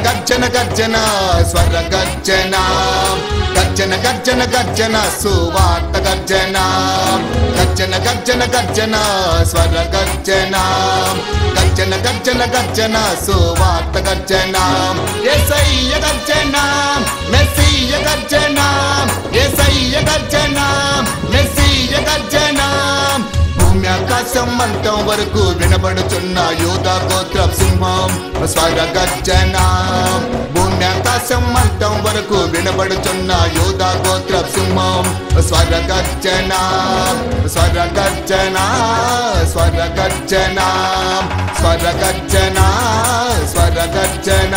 గర్జన గర్జన స్వర గర్జన గర్జన గర్జన గర్జన సువార్త గర్జన గర్జన గర్జన గర్జన స్వర గర్జన గర్జన గర్జన గర్జన సువార్త గర్జన ఏసయ్య గర్జన మెస్సియ గర్జన ఏసయ్య గర్జన మెస్సియ గర్జన భూమి ఆకాశం అంతం వరకు వినబడుచున్న యోధ గోత్ర సింహం స్వర గర్జన భూమి ఆకాశం అంతం వరకు వినబడుచున్న యోధ గోత్ర సింహం స్వర గర్జన స్వర గర్జన స్వర గర్జన స్వర గర్జన స్వర గర్జన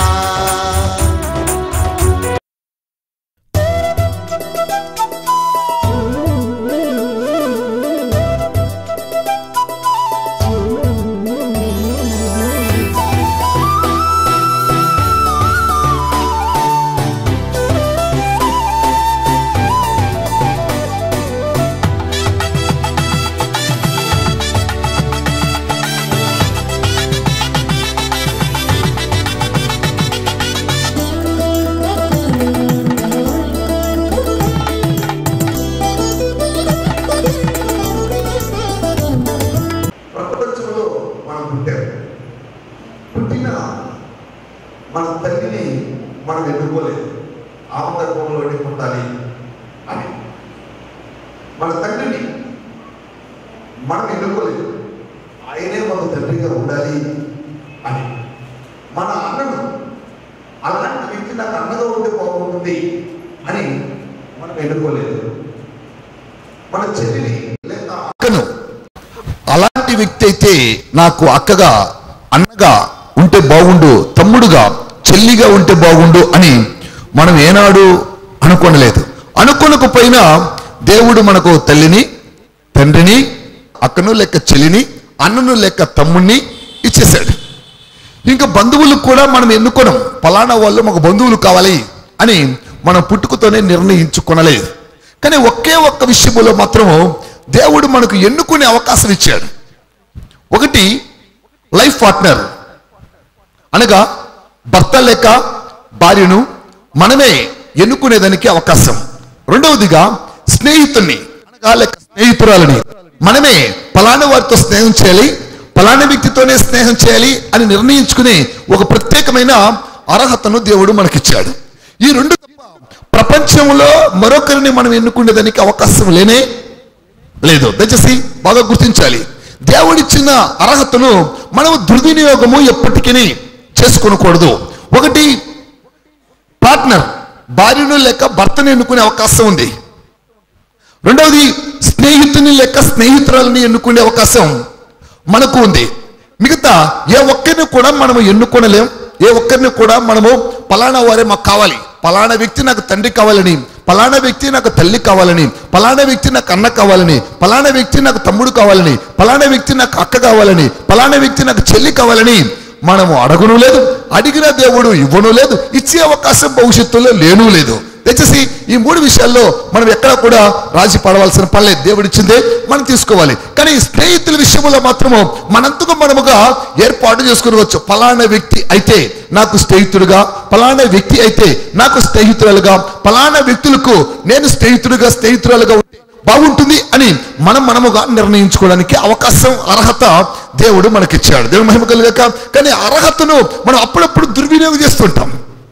ప్రపంచంలో మనం పుట్టాం పుట్టిన మన తల్లిని మనం ఎన్నుకోలేదు ఆమదర్భంలోనే పుట్టాలి అని మన తండ్రిని మనం ఎన్నుకోలేదు ఆయనే మన తండ్రిగా ఉండాలి అని మన అన్నను అలాంటి వ్యక్తి నాకు అన్నగా ఉంటే బాగుంటుంది అని మనం ఎన్నుకోలేదు మన చెల్లిని లేక అక్కను అలాంటి వ్యక్తి అయితే నాకు అక్కగా అన్నగా ఉంటే బాగుండు తమ్ముడుగా చెల్లిగా ఉంటే బాగుండు అని మనం ఏనాడు అనుకోనలేదు అనుకోనకపోయినా దేవుడు మనకు తల్లిని తండ్రిని అక్కను లెక్క చెల్లిని అన్నను లెక్క తమ్ముణ్ణి ఇచ్చేశాడు ఇంకా బంధువులకు కూడా మనం ఎన్నుకోనం పలానా వాళ్ళు మాకు బంధువులు కావాలి అని మనం పుట్టుకతోనే నిర్ణయించుకొనలేదు కానీ ఒకే ఒక్క విషయంలో మాత్రం దేవుడు మనకు ఎన్నుకునే అవకాశం ఇచ్చాడు ఒకటి లైఫ్ పార్ట్నర్ అనగా భర్త లేక భార్యను మనమే ఎన్నుకునేదానికి అవకాశం రెండవదిగా స్నేహితుల్ని అనగా లేక స్నేహితురాలని మనమే పలానా వారితో స్నేహం చేయాలి పలానా వ్యక్తితోనే స్నేహం చేయాలి అని నిర్ణయించుకునే ఒక ప్రత్యేకమైన అర్హతను దేవుడు మనకిచ్చాడు ఈ రెండు తప్ప ప్రపంచంలో మరొకరిని మనం ఎన్నుకునేదానికి అవకాశం లేనే లేదు దయచేసి బాగా గుర్తించాలి దేవుడిచ్చిన అర్హతను మనం దుర్వినియోగము ఎప్పటికీ చేసుకొనకూడదు ఒకటి పార్ట్నర్ భార్యను లేక భర్తను ఎన్నుకునే అవకాశం ఉంది రెండవది స్నేహితుని లేక స్నేహితురాలని ఎన్నుకునే అవకాశం మనకు ఉంది మిగతా ఏ ఒక్కరిని కూడా మనము ఎన్నుకోనలేం ఏ ఒక్కరిని కూడా మనము పలానా వారే మాకు కావాలి పలానా వ్యక్తి నాకు తండ్రి కావాలని పలానా వ్యక్తి నాకు తల్లి కావాలని పలానా వ్యక్తి నాకు అన్న కావాలని పలానా వ్యక్తి నాకు తమ్ముడు కావాలని పలానా వ్యక్తి నాకు అక్క కావాలని పలానా వ్యక్తి నాకు చెల్లి కావాలని మనము అడగను లేదు అడిగిన దేవుడు ఇవ్వను లేదు ఇచ్చే అవకాశం భవిష్యత్తులో లేను లేదు దయచేసి ఈ మూడు విషయాల్లో మనం ఎక్కడ కూడా రాజీ పడవలసిన పనిలేదు దేవుడు ఇచ్చిందే మనం తీసుకోవాలి కానీ స్నేహితుల విషయంలో మాత్రము మనంతకు మనముగా ఏర్పాటు చేసుకునవచ్చు పలానా వ్యక్తి అయితే నాకు స్నేహితుడుగా పలానా వ్యక్తి అయితే నాకు స్నేహితురాలుగా పలానా వ్యక్తులకు నేను స్నేహితుడిగా స్నేహితురాలుగా ఉంటే బాగుంటుంది అని మనం మనముగా నిర్ణయించుకోవడానికి అవకాశం అర్హత దేవుడు మనకిచ్చాడు దేవుడు మహిమ కలిగాక కానీ అర్హతను మనం అప్పుడప్పుడు దుర్వినియోగం చేస్తుంటాం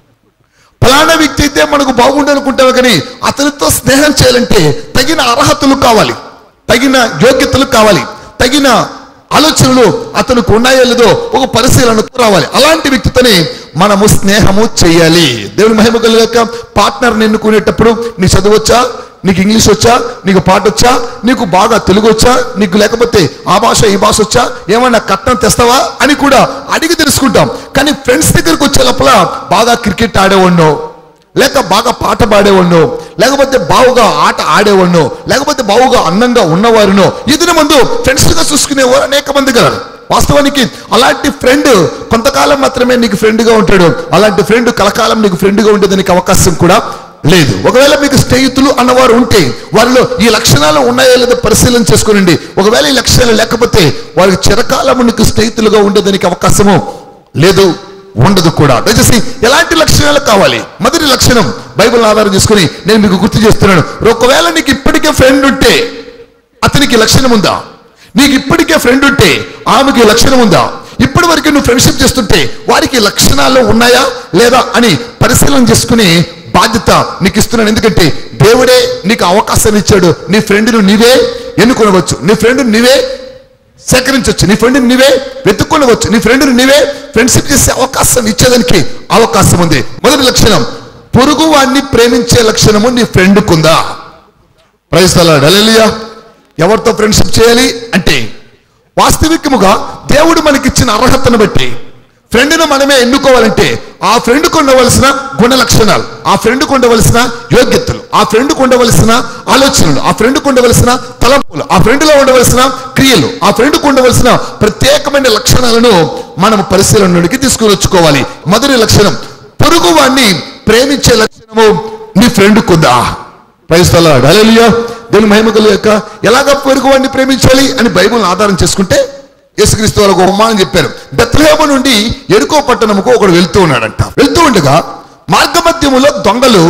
ఫలానా వ్యక్తి అయితే మనకు బాగుండు అనుకుంటావు కానీ అతనితో స్నేహం చేయాలంటే తగిన అర్హతలు కావాలి తగిన యోగ్యతలు కావాలి తగిన ఆలోచనలు అతనికి ఉన్నాయో లేదో ఒక పరిశీలనకు రావాలి అలాంటి వ్యక్తితోనే మనము స్నేహము చేయాలి దేవుని మహిమ కలిగాక పార్ట్నర్ని ఎన్నుకునేటప్పుడు నీ చదువచ్చా నీకు ఇంగ్లీష్ వచ్చా నీకు పాట వచ్చా నీకు బాగా తెలుగు వచ్చా నీకు లేకపోతే ఆ భాష ఈ భాష వచ్చా ఏమన్నా కట్నం తెస్తావా అని కూడా అడిగి తెలుసుకుంటాం కానీ ఫ్రెండ్స్ దగ్గరికి వచ్చే లోపల బాగా క్రికెట్ ఆడేవాడినో లేక బాగా పాట పాడేవాడినో లేకపోతే బావుగా ఆట ఆడేవాడినో లేకపోతే బావుగా అందంగా ఉన్నవారినో ఇదిన ముందు ఫ్రెండ్స్ గా చూసుకునేవారు అనేక మంది గారు వాస్తవానికి అలాంటి ఫ్రెండ్ కొంతకాలం మాత్రమే నీకు ఫ్రెండ్గా ఉంటాడు అలాంటి ఫ్రెండ్ కలకాలం నీకు ఫ్రెండ్గా ఉండేదానికి అవకాశం కూడా లేదు ఒకవేళ మీకు స్నేహితులు అన్నవారు ఉంటే వారిలో ఈ లక్షణాలు ఉన్నాయో లేదో పరిశీలన చేసుకునండి ఒకవేళ ఈ లక్షణాలు లేకపోతే వారికి చిరకాలము నీకు స్నేహితులుగా ఉండేదానికి అవకాశము లేదు ఉండదు కూడా దయచేసి ఎలాంటి లక్షణాలు కావాలి మొదటి లక్షణం బైబిల్ ఆధారం చేసుకుని నేను మీకు గుర్తు చేస్తున్నాను ఒకవేళ నీకు ఇప్పటికే ఫ్రెండ్ ఉంటే అతనికి లక్షణం ఉందా నీకు ఇప్పటికే ఫ్రెండ్ ఉంటే ఆమెకి లక్షణం ఉందా ఇప్పటి వరకు నువ్వు ఫ్రెండ్షిప్ చేస్తుంటే వారికి లక్షణాలు ఉన్నాయా లేదా అని పరిశీలన చేసుకుని బాధ్యత నీకు ఇస్తున్నాను ఎందుకంటే దేవుడే నీకు అవకాశాన్ని ఇచ్చాడు నీ ఫ్రెండ్ను నీవే ఎన్నుకొనవచ్చు నీ ఫ్రెండ్ నీవే సేకరించవచ్చు నీ ఫ్రెండ్ని నీవే వెతుక్కొనవచ్చు నీ ఫ్రెండ్ని నీవే ఫ్రెండ్షిప్ చేసే అవకాశం ఇచ్చేదానికి అవకాశం ఉంది మొదటి లక్షణం పొరుగు వాడిని ప్రేమించే లక్షణము నీ ఫ్రెండ్కుందా ప్రైస్తలాడు అలెలియా ఎవరితో ఫ్రెండ్షిప్ చేయాలి అంటే వాస్తవికముగా దేవుడు మనకిచ్చిన అర్హతను బట్టి ఫ్రెండ్ను మనమే ఎన్నుకోవాలంటే ఆ ఫ్రెండ్కు ఉండవలసిన గుణ లక్షణాలు ఆ ఫ్రెండ్కు ఉండవలసిన యోగ్యతలు ఆ ఫ్రెండ్కు ఉండవలసిన ఆలోచనలు ఆ ఫ్రెండ్కు ఉండవలసిన తలంపులు ఆ ఫ్రెండ్లో ఉండవలసిన క్రియలు ఆ ఫ్రెండ్కు ఉండవలసిన ప్రత్యేకమైన లక్షణాలను మనం పరిశీలనలోకి తీసుకుని వచ్చుకోవాలి మొదటి లక్షణం పొరుగు వాడిని ప్రేమించే లక్షణము నీ ఫ్రెండ్కుందా ప్రైస్తలాడు అలెలియా దేవుని మహిమ యొక్క ఎలాగ పొరుగు వాడిని ప్రేమించాలి అని బైబుల్ని ఆధారం చేసుకుంటే యేసుక్రీస్తు వాళ్ళకు ఒక ఉపమానం చెప్పారు బెత్లహేమ నుండి ఎరుకో పట్టణముకు ఒకడు వెళ్తూ ఉన్నాడంట వెళ్తూ ఉండగా మార్గమధ్యములో దొంగలు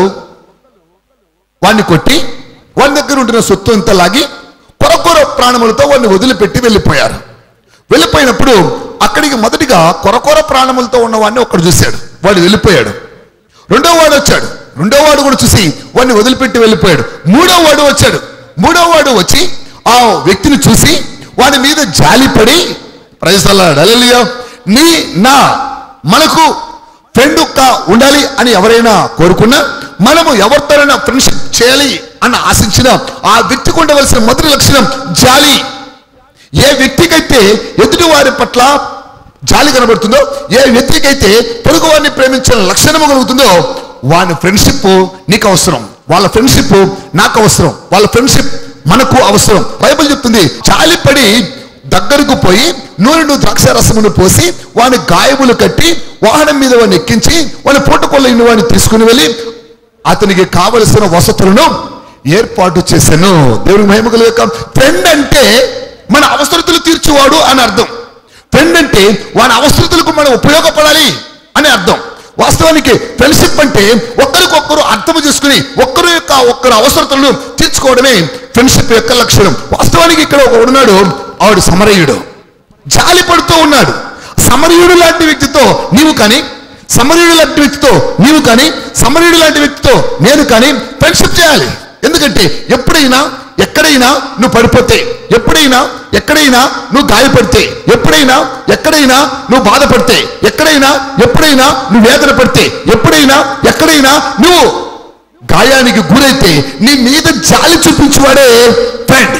వాడిని కొట్టి వాడి దగ్గర ఉంటున్న సొత్తు అంతా లాగి కొరకొర ప్రాణములతో వాడిని వదిలిపెట్టి వెళ్ళిపోయారు వెళ్ళిపోయినప్పుడు అక్కడికి మొదటిగా కొరకొర ప్రాణములతో ఉన్నవాడిని ఒకడు చూశాడు వాడు వెళ్ళిపోయాడు రెండో వాడు వచ్చాడు రెండో వాడు కూడా చూసి వాడిని వదిలిపెట్టి వెళ్ళిపోయాడు మూడో వాడు వచ్చాడు మూడో వాడు వచ్చి ఆ వ్యక్తిని చూసి వాడి మీద జాలిపడి ప్రజలాడు అలలియో నీ నా మనకు ఫ్రెండ్ ఉండాలి అని ఎవరైనా కోరుకున్నా మనము ఎవరితోనైనా ఫ్రెండ్షిప్ చేయాలి అని ఆశించిన ఆ వ్యక్తికి ఉండవలసిన మొదటి లక్షణం జాలి ఏ వ్యక్తికైతే ఎదుటి వారి పట్ల జాలి కనబడుతుందో ఏ వ్యక్తికైతే పొరుగు వారిని ప్రేమించిన లక్షణము కలుగుతుందో వాని ఫ్రెండ్షిప్ నీకు అవసరం వాళ్ళ ఫ్రెండ్షిప్ నాకు అవసరం వాళ్ళ ఫ్రెండ్షిప్ మనకు అవసరం బైబిల్ చెప్తుంది జాలిపడి దగ్గరకు పోయి నూనెను ద్రాక్ష రసమును పోసి వాని గాయములు కట్టి వాహనం మీద వాడిని ఎక్కించి వాని పూటకొల్ల వాడిని తీసుకుని వెళ్ళి అతనికి కావలసిన వసతులను ఏర్పాటు చేశాను దేవుని మహిమకుల యొక్క ఫ్రెండ్ అంటే మన అవసరతలు తీర్చువాడు అని అర్థం ఫ్రెండ్ అంటే వాని అవసరతలకు మనం ఉపయోగపడాలి అని అర్థం వాస్తవానికి ఫ్రెండ్షిప్ అంటే ఒకరికొకరు అర్థం చేసుకుని ఒక్కరి యొక్క ఒక్కరి అవసరతలను తీర్చుకోవడమే ఫ్రెండ్షిప్ యొక్క లక్షణం వాస్తవానికి ఇక్కడ ఒక ఉన్నాడు ఆవిడ సమరయుడు జాలి పడుతూ ఉన్నాడు సమరయుడు లాంటి వ్యక్తితో నీవు కానీ సమరయుడు లాంటి వ్యక్తితో నీవు కానీ సమరయుడు లాంటి వ్యక్తితో నేను కానీ ఫ్రెండ్షిప్ చేయాలి ఎందుకంటే ఎప్పుడైనా ఎక్కడైనా నువ్వు పడిపోతే ఎప్పుడైనా ఎక్కడైనా నువ్వు గాయపడితే ఎప్పుడైనా ఎక్కడైనా నువ్వు బాధపడితే ఎక్కడైనా ఎప్పుడైనా నువ్వు వేదన పడితే ఎప్పుడైనా ఎక్కడైనా నువ్వు గాయానికి గురైతే నీ మీద జాలి చూపించేవాడే ఫ్రెండ్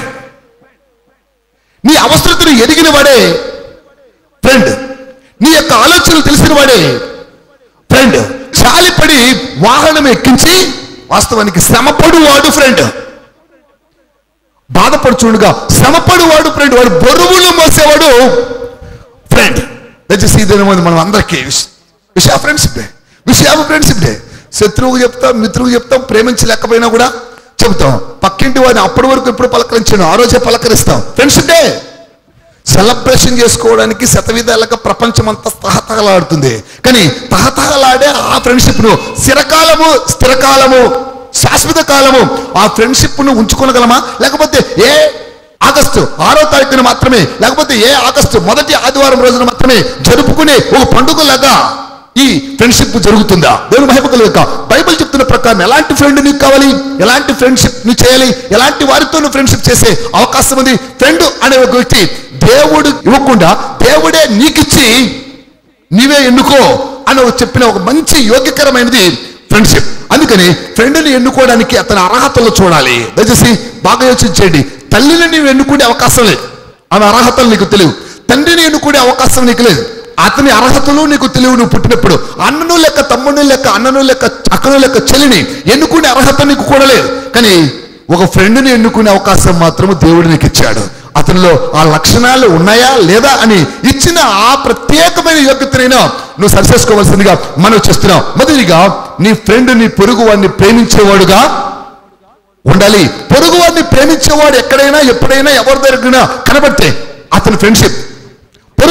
నీ అవసరతను ఎదిగిన వాడే ఫ్రెండ్ నీ యొక్క ఆలోచనలు తెలిసిన వాడే ఫ్రెండ్ జాలిపడి వాహనం ఎక్కించి వాస్తవానికి శ్రమపడు వాడు ఫ్రెండ్ బాధపడుచుండగా శ్రమపడు వాడు ఫ్రెండ్ వాడు బరువులు మోసేవాడు ఫ్రెండ్ దయచేసి ఈ దినం మనం అందరికీ విషయ ఫ్రెండ్షిప్ డే విషయ ఫ్రెండ్షిప్ డే శత్రువుకు చెప్తాం మిత్రువు చెప్తాం ప్రేమించలేకపోయినా కూడా చెబుతాం పక్కింటి వాడిని అప్పటి వరకు ఎప్పుడు పలకరించాను ఆ రోజే పలకరిస్తాం ఫ్రెండ్షిప్ డే సెలబ్రేషన్ చేసుకోవడానికి శతవిధాలుగా ప్రపంచం అంతా తహతహలాడుతుంది కానీ తహతహలాడే ఆ ఫ్రెండ్షిప్ ను స్థిరకాలము స్థిరకాలము శాశ్వత కాలము ఆ ఫ్రెండ్షిప్ ను ఉంచుకోగలమా లేకపోతే ఏ ఆగస్టు ఆరో తారీఖున మాత్రమే లేకపోతే ఏ ఆగస్టు మొదటి ఆదివారం రోజున మాత్రమే జరుపుకునే ఒక పండుగలాగా ఈ ఫ్రెండ్షిప్ జరుగుతుందా దేవుని మహిమకుల యొక్క బైబిల్ చెప్తున్న ప్రకారం ఎలాంటి ఫ్రెండ్ నీకు కావాలి ఎలాంటి ఫ్రెండ్షిప్ నీ చేయాలి ఎలాంటి వారితో నువ్వు ఫ్రెండ్షిప్ చేసే అవకాశం ఉంది ఫ్రెండ్ అనే ఒక వ్యక్తి దేవుడు ఇవ్వకుండా దేవుడే నీకిచ్చి నీవే ఎన్నుకో అని ఒక చెప్పిన ఒక మంచి యోగ్యకరమైనది ఫ్రెండ్షిప్ అందుకని ఫ్రెండ్ని ఎన్నుకోవడానికి అతని అర్హతలు చూడాలి దయచేసి బాగా యోచించండి తల్లిని నీవు ఎన్నుకునే అవకాశం లేదు ఆమె అర్హతలు నీకు తెలియవు తండ్రిని ఎన్నుకునే అవకాశం నీకు లేదు అతని అర్హతలు నీకు తెలియవు నువ్వు పుట్టినప్పుడు అన్నను లెక్క తమ్ముడు లెక్క అన్నను లెక్క అక్కను లెక్క చెల్లిని ఎన్నుకునే అర్హత నీకు కూడా లేదు కానీ ఒక ఫ్రెండ్ని ఎన్నుకునే అవకాశం మాత్రము దేవుడు నీకు ఇచ్చాడు అతనిలో ఆ లక్షణాలు ఉన్నాయా లేదా అని ఇచ్చిన ఆ ప్రత్యేకమైన యోగ్యతనైనా నువ్వు సరిచేసుకోవాల్సిందిగా మనం చేస్తున్నాం మొదటిగా నీ ఫ్రెండ్ నీ పొరుగు వాడిని ప్రేమించేవాడుగా ఉండాలి పొరుగు వాడిని ప్రేమించేవాడు ఎక్కడైనా ఎప్పుడైనా ఎవరి దగ్గర కనబడితే అతని ఫ్రెండ్షిప్ పొరుగు వాడిని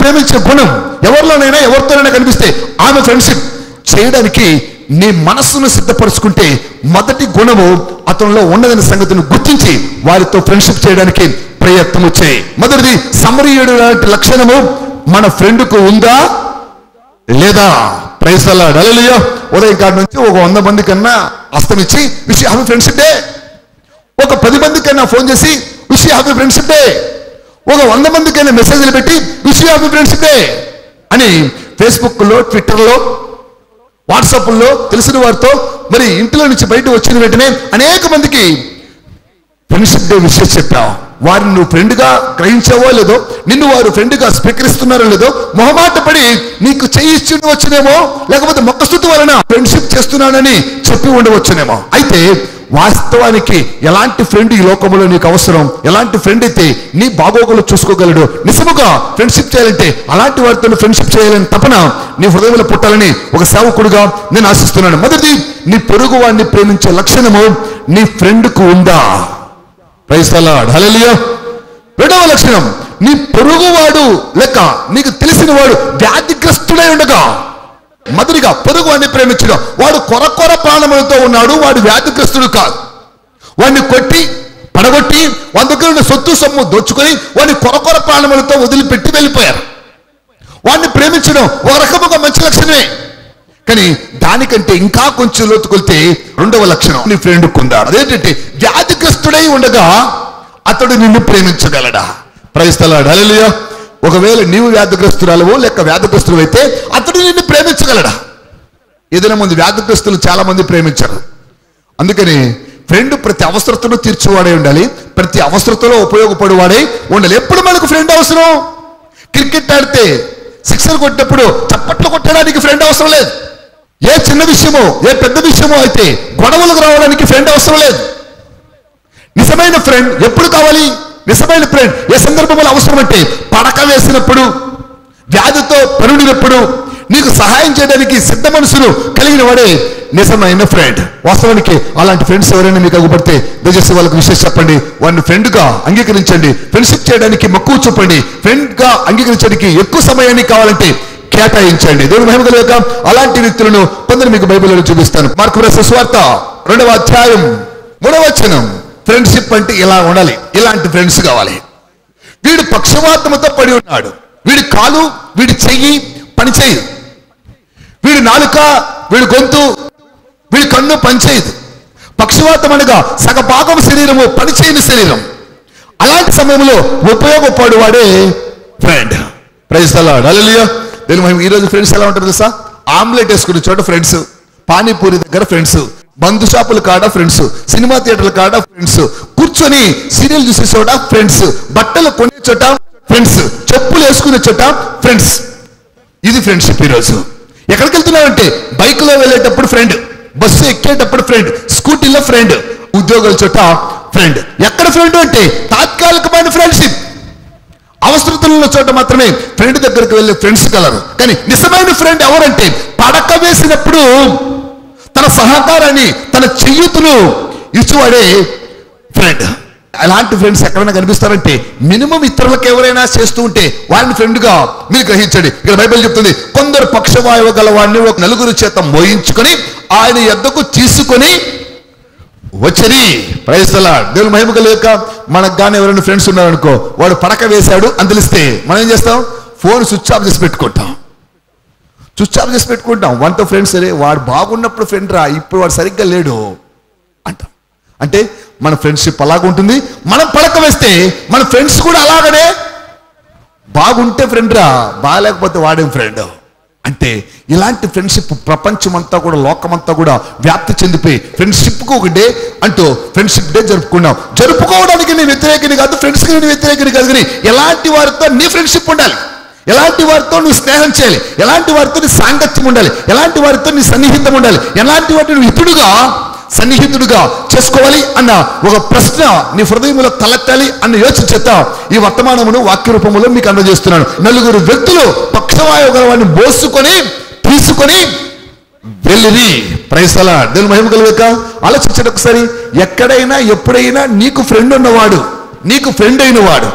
ప్రేమించే గుణం ఎవరిలోనైనా ఎవరితోనైనా కనిపిస్తే ఆమె ఫ్రెండ్షిప్ చేయడానికి నీ మనస్సును సిద్ధపరుచుకుంటే మొదటి గుణము అతనిలో ఉన్నదనే సంగతిని గుర్తించి వారితో ఫ్రెండ్షిప్ చేయడానికి ప్రయత్నము చేయి మొదటిది సమరీయుడు లాంటి లక్షణము మన ఫ్రెండ్కు ఉందా లేదా ప్రైసలాడ్ అలలియో ఉదయం కాడ నుంచి ఒక వంద మంది కన్నా అస్తమిచ్చి విష్ హ్యాపీ ఫ్రెండ్షిప్ డే ఒక పది మంది కన్నా ఫోన్ చేసి విష్ హ్యాపీ ఫ్రెండ్షిప్ డే ఒక వంద మందికైనా మెసేజ్లు పెట్టి విష్ హ్యాపీ ఫ్రెండ్షిప్ డే అని ఫేస్బుక్లో ట్విట్టర్లో వాట్సాప్లో తెలిసిన వారితో మరి ఇంట్లో నుంచి బయట వచ్చిన వెంటనే అనేక మందికి ఫ్రెండ్షిప్ డే విషయం చెప్పావు వారిని నువ్వు ఫ్రెండ్గా గ్రహించావో లేదో నిన్ను వారు ఫ్రెండ్గా స్వీకరిస్తున్నారో లేదో మొహమాట పడి నీకు చెయ్యి ఇచ్చి ఉండవచ్చునేమో లేకపోతే మొక్కస్థుతి వలన ఫ్రెండ్షిప్ చేస్తున్నానని చెప్పి ఉండవచ్చునేమో అయితే వాస్తవానికి ఎలాంటి ఫ్రెండ్ ఈ లోకంలో నీకు అవసరం ఎలాంటి ఫ్రెండ్ అయితే నీ బాగోగులు చూసుకోగలడు నిజముగా ఫ్రెండ్షిప్ చేయాలంటే అలాంటి వారితో ఫ్రెండ్షిప్ చేయాలని తపన నీ హృదయంలో పుట్టాలని ఒక సేవకుడుగా నేను ఆశిస్తున్నాను మొదటిది నీ పొరుగు వాడిని ప్రేమించే లక్షణము నీ ఫ్రెండ్కు ఉందా క్రైస్తలాడ్ హల్లెలూయా రెండవ లక్షణం నీ పొరుగువాడు లెక్క నీకు తెలిసిన వాడు వ్యాధిగ్రస్తుడై ఉండగా మొదటిగా పొరుగు వాడిని ప్రేమించడం వాడు కొర కొర ప్రాణములతో ఉన్నాడు వాడు వ్యాధిగ్రస్తుడు కాదు వాడిని కొట్టి పడగొట్టి వాళ్ళ దగ్గర ఉన్న సొత్తు సొమ్ము దోచుకొని వాడిని కొర కొర ప్రాణములతో వదిలిపెట్టి వెళ్ళిపోయారు వాడిని ప్రేమించడం ఒక రకముగా మంచి లక్షణమే కానీ దానికంటే ఇంకా కొంచెం లోతుకొలితే రెండవ లక్షణం నీ ఫ్రెండ్ కొందాడు అదేంటంటే వ్యాధిగ్రస్తుడై ఉండగా అతడు నిన్ను ప్రేమించగలడా ప్రయస్తలాడు అలలియో ఒకవేళ నీవు వ్యాధిగ్రస్తురాలవో లేక వ్యాధిగ్రస్తుడు అయితే అతడు నిన్ను ప్రేమించగలడా ఏదైనా మంది వ్యాధిగ్రస్తులు చాలా మంది ప్రేమించరు అందుకని ఫ్రెండ్ ప్రతి అవసరతను తీర్చేవాడై ఉండాలి ప్రతి అవసరతలో ఉపయోగపడేవాడై ఉండాలి ఎప్పుడు మనకు ఫ్రెండ్ అవసరం క్రికెట్ ఆడితే సిక్సర్ కొట్టినప్పుడు చప్పట్లు కొట్టడానికి ఫ్రెండ్ అవసరం లేదు ఏ చిన్న విషయమో ఏ పెద్ద విషయమో అయితే గొడవలకు రావడానికి ఫ్రెండ్ అవసరం లేదు నిజమైన ఫ్రెండ్ ఎప్పుడు కావాలి నిజమైన ఫ్రెండ్ ఏ సందర్భంలో అవసరం అంటే పడక వేసినప్పుడు వ్యాధితో పరుడినప్పుడు నీకు సహాయం చేయడానికి సిద్ధ మనసును కలిగిన వాడే నిజమైన ఫ్రెండ్ వాస్తవానికి అలాంటి ఫ్రెండ్స్ ఎవరైనా మీకు అగుపడితే దయచేసి వాళ్ళకి విషయం చెప్పండి వాడిని ఫ్రెండ్ గా అంగీకరించండి ఫ్రెండ్షిప్ చేయడానికి మక్కువ చూపండి ఫ్రెండ్ గా అంగీకరించడానికి ఎక్కువ సమయాన్ని కావాలంటే కేటాయించండి దేవుని మహిమ కలుగుక అలాంటి వ్యక్తులను కొందరు మీకు బైబిల్లో చూపిస్తాను మార్కు రాసిన సువార్త రెండవ అధ్యాయం మూడవ వచనం ఫ్రెండ్షిప్ అంటే ఇలా ఉండాలి ఇలాంటి ఫ్రెండ్స్ కావాలి వీడు పక్షవాతముతో పడి ఉన్నాడు వీడి కాలు వీడి చెయ్యి పని చేయదు వీడి నాలుక వీడి గొంతు వీడి కన్ను పనిచేయదు పక్షవాతం అనగా సగ భాగం శరీరము పనిచేయని శరీరం అలాంటి సమయంలో ఉపయోగపడువాడే ఫ్రెండ్ ప్రైజ్ అలాడ్ అలలియా దీని మేము ఈరోజు ఫ్రెండ్స్ ఎలా ఉంటారు తెలుసా ఆమ్లెట్ వేసుకునే చోట ఫ్రెండ్స్ పానీపూరి దగ్గర ఫ్రెండ్స్ బంధు షాపుల కాడ ఫ్రెండ్స్ సినిమా థియేటర్ల కాడ ఫ్రెండ్స్ కూర్చొని సీరియల్ చూసే చోట ఫ్రెండ్స్ బట్టలు కొనే చోట ఫ్రెండ్స్ చెప్పులు వేసుకునే చోట ఫ్రెండ్స్ ఇది ఫ్రెండ్షిప్ ఈరోజు ఎక్కడికి వెళ్తున్నావంటే బైక్ లో వెళ్ళేటప్పుడు ఫ్రెండ్ బస్సు ఎక్కేటప్పుడు ఫ్రెండ్ స్కూటీలో ఫ్రెండ్ ఉద్యోగాల చోట ఫ్రెండ్ ఎక్కడ ఫ్రెండ్ అంటే తాత్కాలికమైన ఫ్రెండ్షిప్ అవసరతలు ఉన్న చోట మాత్రమే ఫ్రెండ్ దగ్గరికి వెళ్ళే ఫ్రెండ్స్ కలరు కానీ నిజమైన ఫ్రెండ్ ఎవరంటే పడక వేసినప్పుడు తన సహకారాన్ని తన చెయ్యుతులు ఇచ్చేవాడే ఫ్రెండ్ అలాంటి ఫ్రెండ్స్ ఎక్కడైనా కనిపిస్తారంటే మినిమం ఇతరులకు ఎవరైనా చేస్తూ ఉంటే వారిని ఫ్రెండ్గా మీరు గ్రహించండి ఇక్కడ బైబిల్ చెప్తుంది కొందరు పక్షవాయువు గల వాడిని ఒక నలుగురు చేత మోయించుకొని ఆయన ఎద్దకు తీసుకొని వచ్చరి ప్రయత్నలా దేవుని మహిమ కలిగాక మనకు కానీ ఎవరైనా ఫ్రెండ్స్ ఉన్నారనుకో వాడు పడక వేశాడు అని తెలిస్తే మనం ఏం చేస్తాం ఫోన్ స్విచ్ ఆఫ్ చేసి పెట్టుకుంటాం స్విచ్ ఆఫ్ చేసి పెట్టుకుంటాం వాడితో ఫ్రెండ్స్ సరే వాడు బాగున్నప్పుడు ఫ్రెండ్ రా ఇప్పుడు వాడు సరిగ్గా లేడు అంటాం అంటే మన ఫ్రెండ్షిప్ అలాగ ఉంటుంది మనం పడక వేస్తే మన ఫ్రెండ్స్ కూడా అలాగనే బాగుంటే ఫ్రెండ్ రా బాగాలేకపోతే వాడేం ఫ్రెండ్ అంటే ఇలాంటి ఫ్రెండ్షిప్ ప్రపంచమంతా కూడా లోకమంతా కూడా వ్యాప్తి చెందిపోయి ఫ్రెండ్షిప్కు ఒక డే అంటూ ఫ్రెండ్షిప్ డే జరుపుకున్నాం జరుపుకోవడానికి నేను వ్యతిరేకిని కాదు ఫ్రెండ్స్కి నేను వ్యతిరేకిని కాదు కానీ ఎలాంటి వారితో నీ ఫ్రెండ్షిప్ ఉండాలి ఎలాంటి వారితో నువ్వు స్నేహం చేయాలి ఎలాంటి వారితో నీ సాంగత్యం ఉండాలి ఎలాంటి వారితో నీ సన్నిహితం ఉండాలి ఎలాంటి వాటిని నువ్వు ఇతుడుగా సన్నిహితుడుగా చేసుకోవాలి అన్న ఒక ప్రశ్న నీ హృదయంలో తలెత్తాలి అన్న యోచన చేత ఈ వర్తమానమును వాక్య రూపంలో మీకు అందజేస్తున్నాను నలుగురు వ్యక్తులు పక్షవాయువు గల వాడిని మోసుకొని తీసుకొని వెళ్ళిరి ప్రైసల దేవుని మహిమ కలుగుక ఆలోచించండి ఒకసారి ఎక్కడైనా ఎప్పుడైనా నీకు ఫ్రెండ్ ఉన్నవాడు నీకు ఫ్రెండ్ అయిన వాడు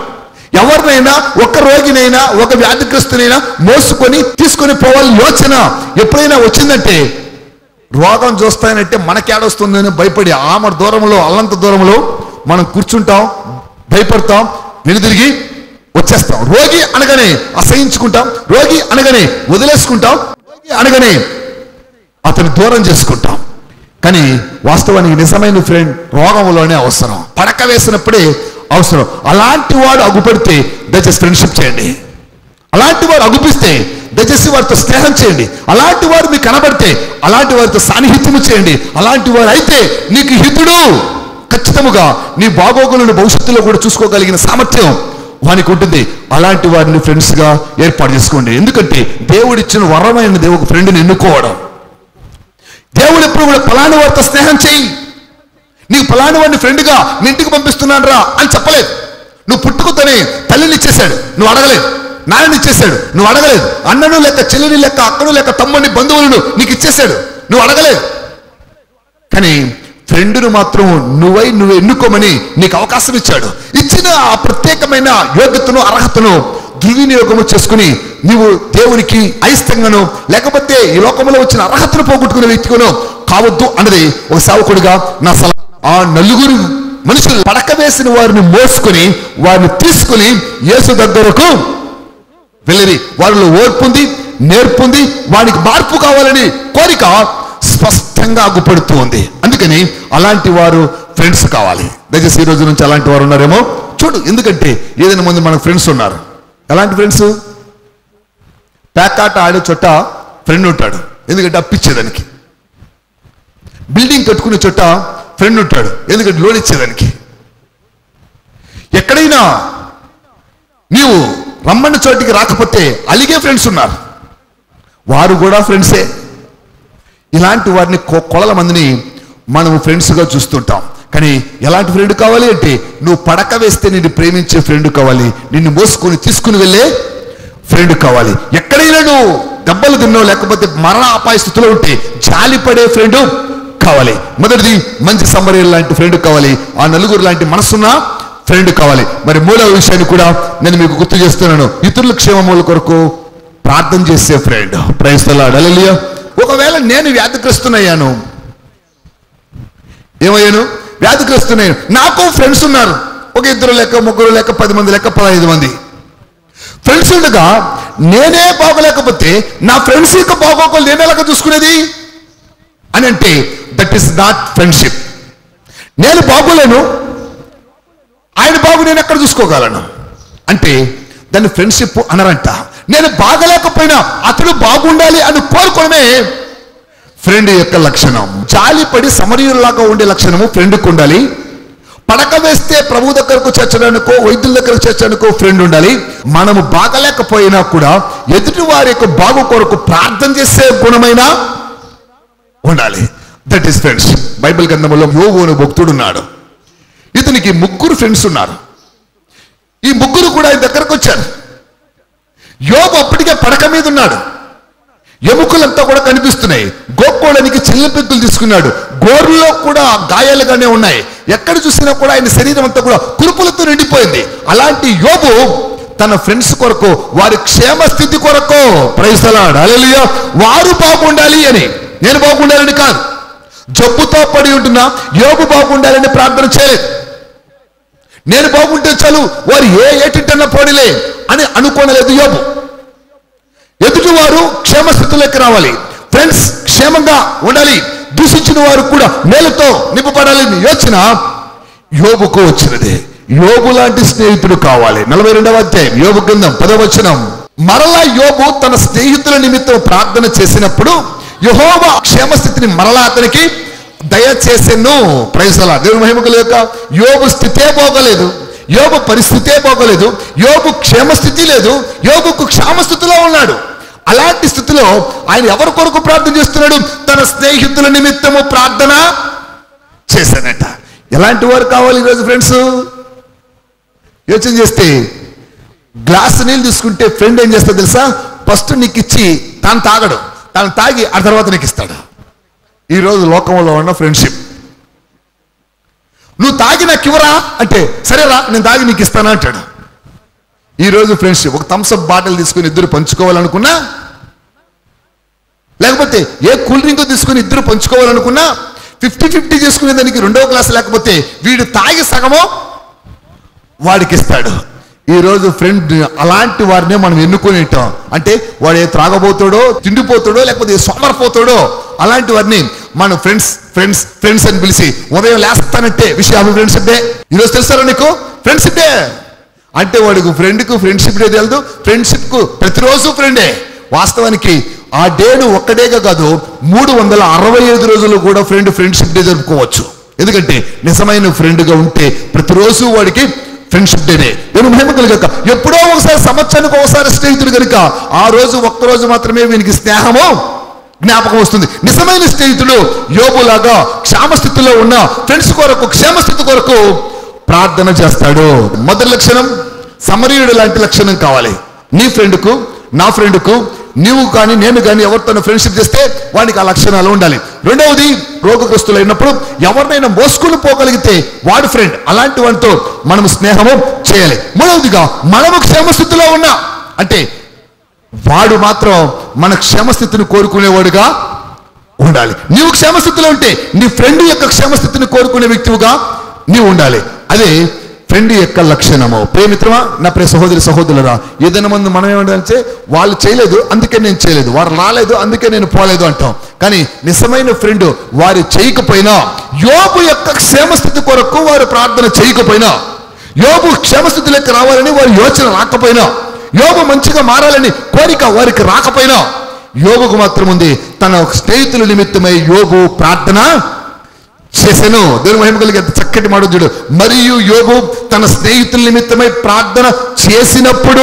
ఎవరినైనా ఒక రోగినైనా ఒక వ్యాధిగ్రస్తునైనా మోసుకొని తీసుకొని పోవాలి యోచన ఎప్పుడైనా వచ్చిందంటే రోగం చూస్తానంటే మనకేడొస్తుందని భయపడి ఆమె దూరంలో అల్లంత దూరంలో మనం కూర్చుంటాం భయపడతాం వెనుదిరిగి వచ్చేస్తాం రోగి అనగానే అసహించుకుంటాం రోగి అనగానే వదిలేసుకుంటాం రోగి అనగానే అతను దూరం చేసుకుంటాం కానీ వాస్తవానికి నిజమైన ఫ్రెండ్ రోగంలోనే అవసరం పడక వేసినప్పుడే అవసరం అలాంటి వాడు అగుపడితే దయచేసి ఫ్రెండ్షిప్ చేయండి అలాంటి వారు అగుపిస్తే దయచేసి వారితో స్నేహం చేయండి అలాంటి వారు మీకు కనబడితే అలాంటి వారితో సాన్నిహిత్యము చేయండి అలాంటి వారు అయితే నీకు హితుడు ఖచ్చితముగా నీ బాగోగులను భవిష్యత్తులో కూడా చూసుకోగలిగిన సామర్థ్యం వానికి ఉంటుంది అలాంటి వారిని ఫ్రెండ్స్గా ఏర్పాటు చేసుకోండి ఎందుకంటే దేవుడిచ్చిన వరమైన దేవుడు ఫ్రెండ్ని ఎన్నుకోవడం దేవుడు ఎప్పుడు కూడా పలాని వారితో స్నేహం చేయి నీకు పలాని వాడిని ఫ్రెండ్గా మీ ఇంటికి పంపిస్తున్నాను రా అని చెప్పలేదు నువ్వు పుట్టుకతోనే తల్లిని ఇచ్చేశాడు నువ్వు అడగలేదు నాన్నని ఇచ్చేశాడు నువ్వు అడగలేదు అన్నను లెక్క చెల్లిని లెక్క అక్కను లెక్క తమ్ముని బంధువులను నీకు ఇచ్చేశాడు నువ్వు అడగలేదు కానీ ఫ్రెండ్ను మాత్రం నువ్వై నువ్వు ఎన్నుకోమని నీకు అవకాశం ఇచ్చాడు ఇచ్చిన ఆ ప్రత్యేకమైన యోగ్యతను అర్హతను దుర్వినియోగము చేసుకుని నీవు దేవునికి అయిష్టంగాను లేకపోతే ఈ లోకంలో వచ్చిన అర్హతను పోగొట్టుకునే వ్యక్తిగాను కావద్దు అన్నది ఒక సేవకుడిగా నా సలహా ఆ నలుగురు మనుషులు పడక వేసిన వారిని మోసుకొని వారిని తీసుకుని యేసు దగ్గరకు వెళ్ళిరి వారిలో ఓర్పు ఉంది నేర్పు ఉంది వానికి మార్పు కావాలని కోరిక స్పష్టంగా అగ్గుపడుతూ ఉంది అందుకని అలాంటి వారు ఫ్రెండ్స్ కావాలి దయచేసి ఈ రోజు నుంచి అలాంటి వారు ఉన్నారేమో చూడు ఎందుకంటే ఏదైనా మంది మనకు ఫ్రెండ్స్ ఉన్నారు ఎలాంటి ఫ్రెండ్స్ ప్యాకాట ఆడే చోట ఫ్రెండ్ ఉంటాడు ఎందుకంటే అప్పిచ్చేదానికి బిల్డింగ్ కట్టుకునే చోట ఫ్రెండ్ ఉంటాడు ఎందుకంటే లోన్ ఇచ్చేదానికి ఎక్కడైనా నీవు రమ్మని చోటికి రాకపోతే అలిగే ఫ్రెండ్స్ ఉన్నారు వారు కూడా ఫ్రెండ్సే ఇలాంటి వారిని కొ- కొలల మందిని మనము ఫ్రెండ్స్గా చూస్తుంటాం కానీ ఎలాంటి ఫ్రెండ్ కావాలి అంటే నువ్వు పడక వేస్తే నిన్ను ప్రేమించే ఫ్రెండ్ కావాలి నిన్ను మోసుకొని తీసుకుని వెళ్ళే ఫ్రెండ్ కావాలి ఎక్కడైనా నువ్వు దెబ్బలు తిన్నావు లేకపోతే మరణ అపాయ స్థితిలో ఉంటే జాలిపడే ఫ్రెండ్ కావాలి మొదటిది మంచి సమరీలు లాంటి ఫ్రెండ్ కావాలి ఆ నలుగురు లాంటి మనసున్న ఫ్రెండ్ కావాలి మరి మూడవ విషయాన్ని కూడా నేను మీకు గుర్తు చేస్తున్నాను ఇతరుల క్షేమముల కొరకు ప్రార్థన చేసే ఫ్రెండ్ ప్రైస్తలాడు అలలియా ఒకవేళ నేను వ్యాధిగ్రస్తునయ్యాను ఏమయ్యాను వ్యాధిగ్రస్తునయ్యాను నాకు ఫ్రెండ్స్ ఉన్నారు ఒక ఇద్దరు లెక్క ముగ్గురు లెక్క పది మంది లెక్క పదహైదు మంది ఫ్రెండ్స్ ఉండగా నేనే బాగోలేకపోతే నా ఫ్రెండ్స్ యొక్క బాగోకలు నేనే ఎలాగ చూసుకునేది అని అంటే దట్ ఈస్ నాట్ ఫ్రెండ్షిప్ నేను బాగోలేను ఆయన బాగు నేను ఎక్కడ చూసుకోగలను అంటే దాన్ని ఫ్రెండ్షిప్ అనరంట నేను బాగలేకపోయినా అతడు బాగుండాలి అని కోరుకోవడమే ఫ్రెండ్ యొక్క లక్షణం జాలిపడి సమరీయుల్లాగా ఉండే లక్షణము ఫ్రెండ్కి ఉండాలి పడక వేస్తే ప్రభు దగ్గరకు చేర్చడానికో వైద్యుల దగ్గరకు చేర్చడానికో ఫ్రెండ్ ఉండాలి మనము బాగలేకపోయినా కూడా ఎదుటి వారి యొక్క బాగు కొరకు ప్రార్థన చేసే గుణమైన ఉండాలి దట్ ఈస్ ఫ్రెండ్స్ బైబిల్ గ్రంథంలో యోగోను భక్తుడున్నాడు ఇతనికి ముగ్గురు ఫ్రెండ్స్ ఉన్నారు ఈ ముగ్గురు కూడా ఆయన దగ్గరకు వచ్చారు యోబు అప్పటికే పడక మీద ఉన్నాడు ఎముకలంతా కూడా కనిపిస్తున్నాయి గోక్కోడానికి చిల్లపెక్కులు తీసుకున్నాడు గోర్లో కూడా గాయాలుగానే ఉన్నాయి ఎక్కడ చూసినా కూడా ఆయన శరీరం అంతా కూడా కురుపులతో నిండిపోయింది అలాంటి యోబు తన ఫ్రెండ్స్ కొరకు వారి క్షేమ స్థితి కొరకు ప్రైసలాడు అలలియో వారు బాగుండాలి అని నేను బాగుండాలని కాదు జబ్బుతో పడి ఉంటున్నా యోబు బాగుండాలని ప్రార్థన చేయలేదు నేను బాగుంటే చాలు వారు ఏ ఏటింటన్నా పోడిలే అని అనుకోనలేదు యోబు ఎదుటివారు క్షేమస్థితిలోకి రావాలి ఫ్రెండ్స్ క్షేమంగా ఉండాలి దూషించిన వారు కూడా మేలుతో నింపబడాలని యోచన యోబుకు వచ్చినది యోబు లాంటి స్నేహితుడు కావాలి నలభై రెండవ అధ్యాయం యోబు గ్రంథం పదవచనం మరలా యోబు తన స్నేహితుల నిమిత్తం ప్రార్థన చేసినప్పుడు యహోవ క్షేమస్థితిని మరలా అతనికి దయచేసెను ప్రైసలా దేవుని మహిమకు లేక యోబు స్థితే పోగలేదు యోబు పరిస్థితే పోగలేదు యోబు క్షేమస్థితి లేదు యోబుకు క్షేమస్థితిలో ఉన్నాడు అలాంటి స్థితిలో ఆయన ఎవరి కొరకు ప్రార్థన చేస్తున్నాడు తన స్నేహితుల నిమిత్తము ప్రార్థన చేశానట ఎలాంటి వారు కావాలి ఈరోజు ఫ్రెండ్స్ యోచన చేస్తే గ్లాస్ నీళ్ళు తీసుకుంటే ఫ్రెండ్ ఏం చేస్తాడు తెలుసా ఫస్ట్ నీకు ఇచ్చి తాను తాగడు తాను తాగి ఆ తర్వాత నీకు ఇస్తాడు ఈరోజు లోకంలో ఉన్న ఫ్రెండ్షిప్ నువ్వు తాగి నాకు ఇవ్వరా అంటే సరేరా నేను తాగి నీకు ఇస్తాను అంటాడు ఈ రోజు ఫ్రెండ్షిప్ ఒక థమ్స్అప్ బాటిల్ తీసుకుని ఇద్దరు పంచుకోవాలనుకున్నా లేకపోతే ఏ కూల్ డ్రింక్ తీసుకుని ఇద్దరు పంచుకోవాలనుకున్నా ఫిఫ్టీ ఫిఫ్టీ చేసుకునే దానికి రెండవ క్లాస్ లేకపోతే వీడు తాగి సగమో వాడికి ఇస్తాడు ఈ రోజు ఫ్రెండ్ అలాంటి వారినే మనం ఎన్నుకొని ఉంటాం అంటే వాడు ఏ త్రాగబోతాడో తిండిపోతాడో లేకపోతే ఏ సోమరపోతాడో అలాంటి వారిని మన ఫ్రెండ్స్ ఫ్రెండ్స్ ఫ్రెండ్స్ అని పిలిచి ఉదయం లేస్తానంటే విషయం అవి ఫ్రెండ్షిప్ డే ఈరోజు తెలుసారా నీకు ఫ్రెండ్షిప్ డే అంటే వాడికి ఫ్రెండ్కు ఫ్రెండ్షిప్ డే తెలియదు ఫ్రెండ్షిప్కు ప్రతిరోజు ఫ్రెండే వాస్తవానికి ఆ డేను ఒక్కడేగా కాదు మూడు వందల అరవై ఐదు రోజులు కూడా ఫ్రెండ్ ఫ్రెండ్షిప్ డే జరుపుకోవచ్చు ఎందుకంటే నిజమైన ఫ్రెండ్గా ఉంటే ప్రతిరోజు వాడికి ఫ్రెండ్షిప్ డేనే నేను మహిమ కలుగక ఎప్పుడో ఒకసారి సంవత్సరానికి ఒకసారి స్నేహితుడు కనుక ఆ రోజు ఒక్కరోజు మాత్రమే వీనికి స్నేహము జ్ఞాపకం వస్తుంది నిజమైన స్నేహితుడు యోగులాగా క్షేమస్థితిలో ఉన్న ఫ్రెండ్స్ కొరకు క్షేమస్థితి కొరకు ప్రార్థన చేస్తాడు మొదటి లక్షణం సమరీయుడు లాంటి లక్షణం కావాలి నీ ఫ్రెండ్కు నా ఫ్రెండ్కు నీవు కానీ నేను కానీ ఎవరితో ఫ్రెండ్షిప్ చేస్తే వానికి ఆ లక్షణాలు ఉండాలి రెండవది రోగగ్రస్తులు అయినప్పుడు ఎవరినైనా మోసుకుని పోగలిగితే వాడు ఫ్రెండ్ అలాంటి వాడితో మనం స్నేహము చేయాలి మూడవదిగా మనము క్షేమస్థితిలో ఉన్నా అంటే వాడు మాత్రం మన క్షేమస్థితిని కోరుకునేవాడుగా ఉండాలి నీవు క్షేమస్థితిలో ఉంటే నీ ఫ్రెండ్ యొక్క క్షేమస్థితిని కోరుకునే వ్యక్తివిగా నీవు ఉండాలి అదే ఫ్రెండ్ యొక్క లక్షణము ప్రేమిత్రమా నా ప్రియ సహోదరి సహోదరులరా ఏదైనా మంది మనం ఏమంటే వాళ్ళు చేయలేదు అందుకే నేను చేయలేదు వారు రాలేదు అందుకే నేను పోలేదు అంటాం కానీ నిజమైన ఫ్రెండ్ వారు చేయకపోయినా యోబు యొక్క క్షేమస్థితి కొరకు వారు ప్రార్థన చేయకపోయినా యోబు క్షేమస్థితిలోకి రావాలని వారి యోచన రాకపోయినా యోబు మంచిగా మారాలని కోరిక వారికి రాకపోయినా యోగుకు మాత్రం ఉంది తన స్నేహితుల నిమిత్తమై యోగు ప్రార్థన చేసెను దేవుని మహిమ కలిగి ఎంత చక్కటి మాట చూడు మరియు యోగు తన స్నేహితుల నిమిత్తమై ప్రార్థన చేసినప్పుడు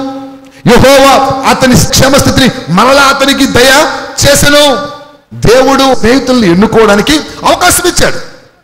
యహోవా అతని క్షేమస్థితిని మరలా అతనికి దయ చేసెను దేవుడు స్నేహితుల్ని ఎన్నుకోవడానికి అవకాశం ఇచ్చాడు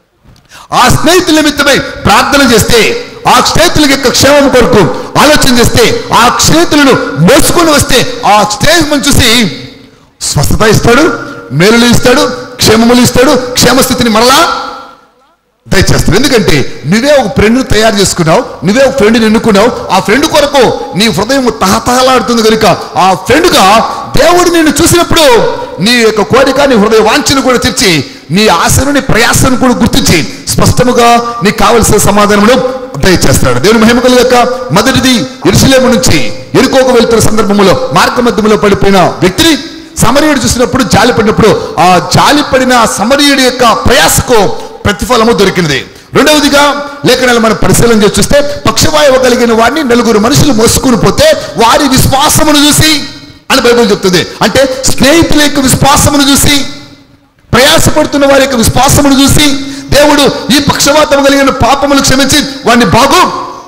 ఆ స్నేహితుల నిమిత్తమై ప్రార్థన చేస్తే ఆ స్నేహితుల యొక్క క్షేమం కొరకు ఆలోచన చేస్తే ఆ స్నేహితులను మోసుకొని వస్తే ఆ స్నేహితులను చూసి స్వస్థత ఇస్తాడు మేలులు ఇస్తాడు క్షేమములు ఇస్తాడు క్షేమస్థితిని మరలా దయచేస్తాడు ఎందుకంటే నువ్వే ఒక ఫ్రెండ్ని తయారు చేసుకున్నావు నువ్వే ఒక ఫ్రెండ్ని ఎన్నుకున్నావు ఆ ఫ్రెండ్ కొరకు నీ హృదయం తహతహలాడుతుంది కనుక ఆ ఫ్రెండ్గా దేవుడు నిన్ను చూసినప్పుడు నీ యొక్క కోరిక నీ హృదయ వాంఛను కూడా తెచ్చి నీ ఆశను నీ ప్రయాసను కూడా గుర్తించి స్పష్టముగా నీకు కావలసిన సమాధానమును దయచేస్తాడు దేవుని మహిమకల యొక్క మొదటిది ఎరుసలేము నుంచి ఎరుకోకు వెళ్తున్న సందర్భంలో మార్గ మధ్యలో పడిపోయిన వ్యక్తిని సమరీయుడు చూసినప్పుడు జాలి పడినప్పుడు ఆ జాలి పడిన ఆ సమరీయుడి యొక్క ప్రయాసకు ప్రతిఫలము దొరికినది రెండవదిగా లేఖనాలు మనం పరిశీలన చేసి చూస్తే పక్షవాయువు కలిగిన వాడిని నలుగురు మనుషులు మోసుకుని పోతే వారి విశ్వాసమును చూసి అని బైబిల్ చెప్తుంది అంటే స్నేహితుల యొక్క విశ్వాసమును చూసి ప్రయాసపడుతున్న వారి యొక్క విశ్వాసమును చూసి దేవుడు ఈ పక్షవాతం కలిగిన పాపములు క్షమించి వారిని బాగు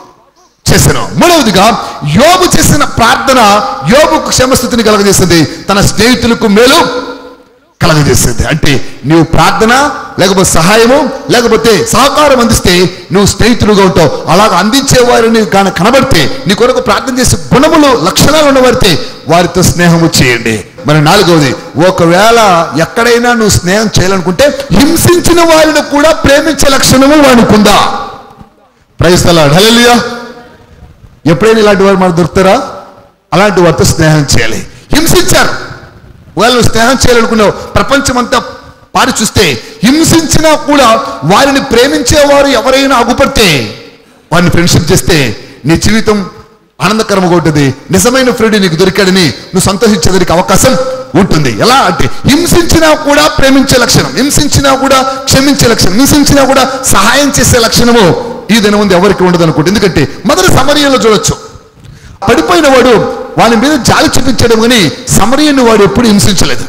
చేశాను మూడవదిగా యోబు చేసిన ప్రార్థన యోబుకు క్షమస్థితిని కలగజేసింది తన స్నేహితులకు మేలు కలగజేసింది అంటే నీవు ప్రార్థన లేకపోతే సహాయము లేకపోతే సహకారం అందిస్తే నువ్వు స్నేహితుడుగా ఉంటావు అలాగ అందించే వారిని కానీ కనబడితే నీ కొరకు ప్రార్థన చేసే గుణములు లక్షణాలు ఉన్నవారితే వారితో స్నేహము చేయండి మరి నాలుగవది ఒకవేళ ఎక్కడైనా నువ్వు స్నేహం చేయాలనుకుంటే హింసించిన వారిని కూడా ప్రేమించే లక్షణము వానికి ఉందా ప్రయత్నాలు హల్లెలూయా ఎప్పుడైనా ఇలాంటి వారు మనకు దొరుకుతారా అలాంటి వారితో స్నేహం చేయాలి హింసించారు వాళ్ళు స్నేహం చేయాలనుకున్నావు ప్రపంచమంతా పారి చూస్తే హింసించినా కూడా వారిని ప్రేమించేవారు ఎవరైనా అగుపడితే వారిని ఫ్రెండ్షిప్ చేస్తే నీ జీవితం ఆనందకరంగా ఉంటుంది నిజమైన ఫ్రెండ్ నీకు దొరికాడని నువ్వు సంతోషించేదానికి అవకాశం ఉంటుంది ఎలా అంటే హింసించినా కూడా ప్రేమించే లక్షణం హింసించినా కూడా క్షమించే లక్షణం హింసించినా కూడా సహాయం చేసే లక్షణము ఈ దినం ముందు ఎవరికి ఉండదు అనుకుంటే ఎందుకంటే మొదటి సమరీయంలో చూడొచ్చు పడిపోయిన వాడు వాని మీద జాలి చూపించడం కానీ సమరీయను వాడు ఎప్పుడు హింసించలేదు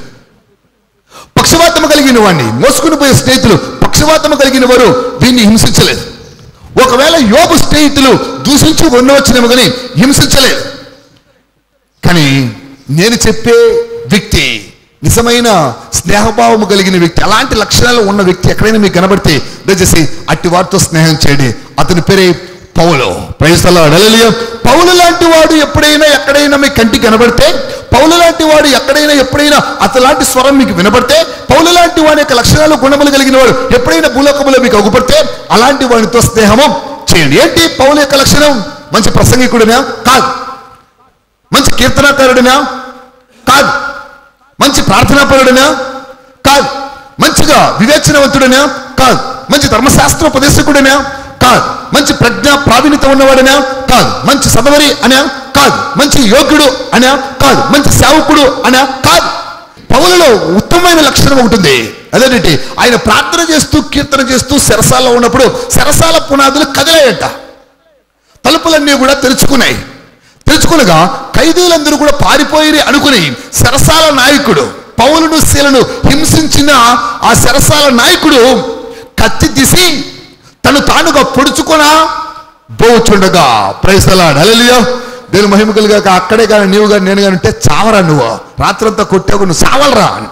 పక్షవాతము కలిగిన వాడిని మోసుకుని పోయే స్నేహితులు పక్షవాతము కలిగిన వారు దీన్ని హింసించలేదు ఒకవేళ యోగు స్నేహితులు దూషించి ఉండవచ్చునేమో కానీ హింసించలేదు కానీ నేను చెప్పే వ్యక్తి నిజమైన స్నేహభావము కలిగిన వ్యక్తి అలాంటి లక్షణాలు ఉన్న వ్యక్తి ఎక్కడైనా మీకు కనబడితే దయచేసి అట్టి వారితో స్నేహం చేయండి అతని పేరే పౌలు ప్రయత్నాలు అడలియ పౌలు లాంటి వాడు ఎప్పుడైనా ఎక్కడైనా మీ కంటికి కనబడితే పౌలు లాంటి వాడు ఎక్కడైనా ఎప్పుడైనా అతలాంటి స్వరం మీకు వినబడితే పౌలు లాంటి వాడి యొక్క లక్షణాలు గుణములు కలిగిన వాడు ఎప్పుడైనా భూలోకములో మీకు అగుపడితే అలాంటి వాడితో స్నేహము చేయండి ఏంటి పౌలు యొక్క లక్షణం మంచి ప్రసంగికుడినా కాదు మంచి కీర్తనాకారుడినా కాదు మంచి ప్రార్థనాపరుడినా కాదు మంచిగా వివేచనవంతుడినా కాదు మంచి ధర్మశాస్త్ర ఉపదేశకుడినా కాదు మంచి ప్రజ్ఞ ప్రావీణ్యత ఉన్నవాడనా కాదు మంచి సదవరి అనా కాదు మంచి యోగ్యుడు అనా కాదు మంచి సేవకుడు అనా కాదు పౌలలో ఉత్తమమైన లక్షణం ఉంటుంది అదేంటి ఆయన ప్రార్థన చేస్తూ కీర్తన చేస్తూ శరసాల్లో ఉన్నప్పుడు శరసాల పునాదులు కదిలాయట తలుపులన్నీ కూడా తెరుచుకున్నాయి తెరుచుకునగా ఖైదీలందరూ కూడా పారిపోయి అనుకుని సరసాల నాయకుడు పౌలును శీలను హింసించిన ఆ సరసాల నాయకుడు కత్తి తీసి తను తానుగా పొడుచుకొనా బోచుండగా ప్రైసలాడు అలలియో నేను మహిమకులుగా అక్కడే కానీ నీవు కానీ నేను కానీ ఉంటే చావరా నువ్వు రాత్రంతా కొట్టావు నువ్వు చావలరా అని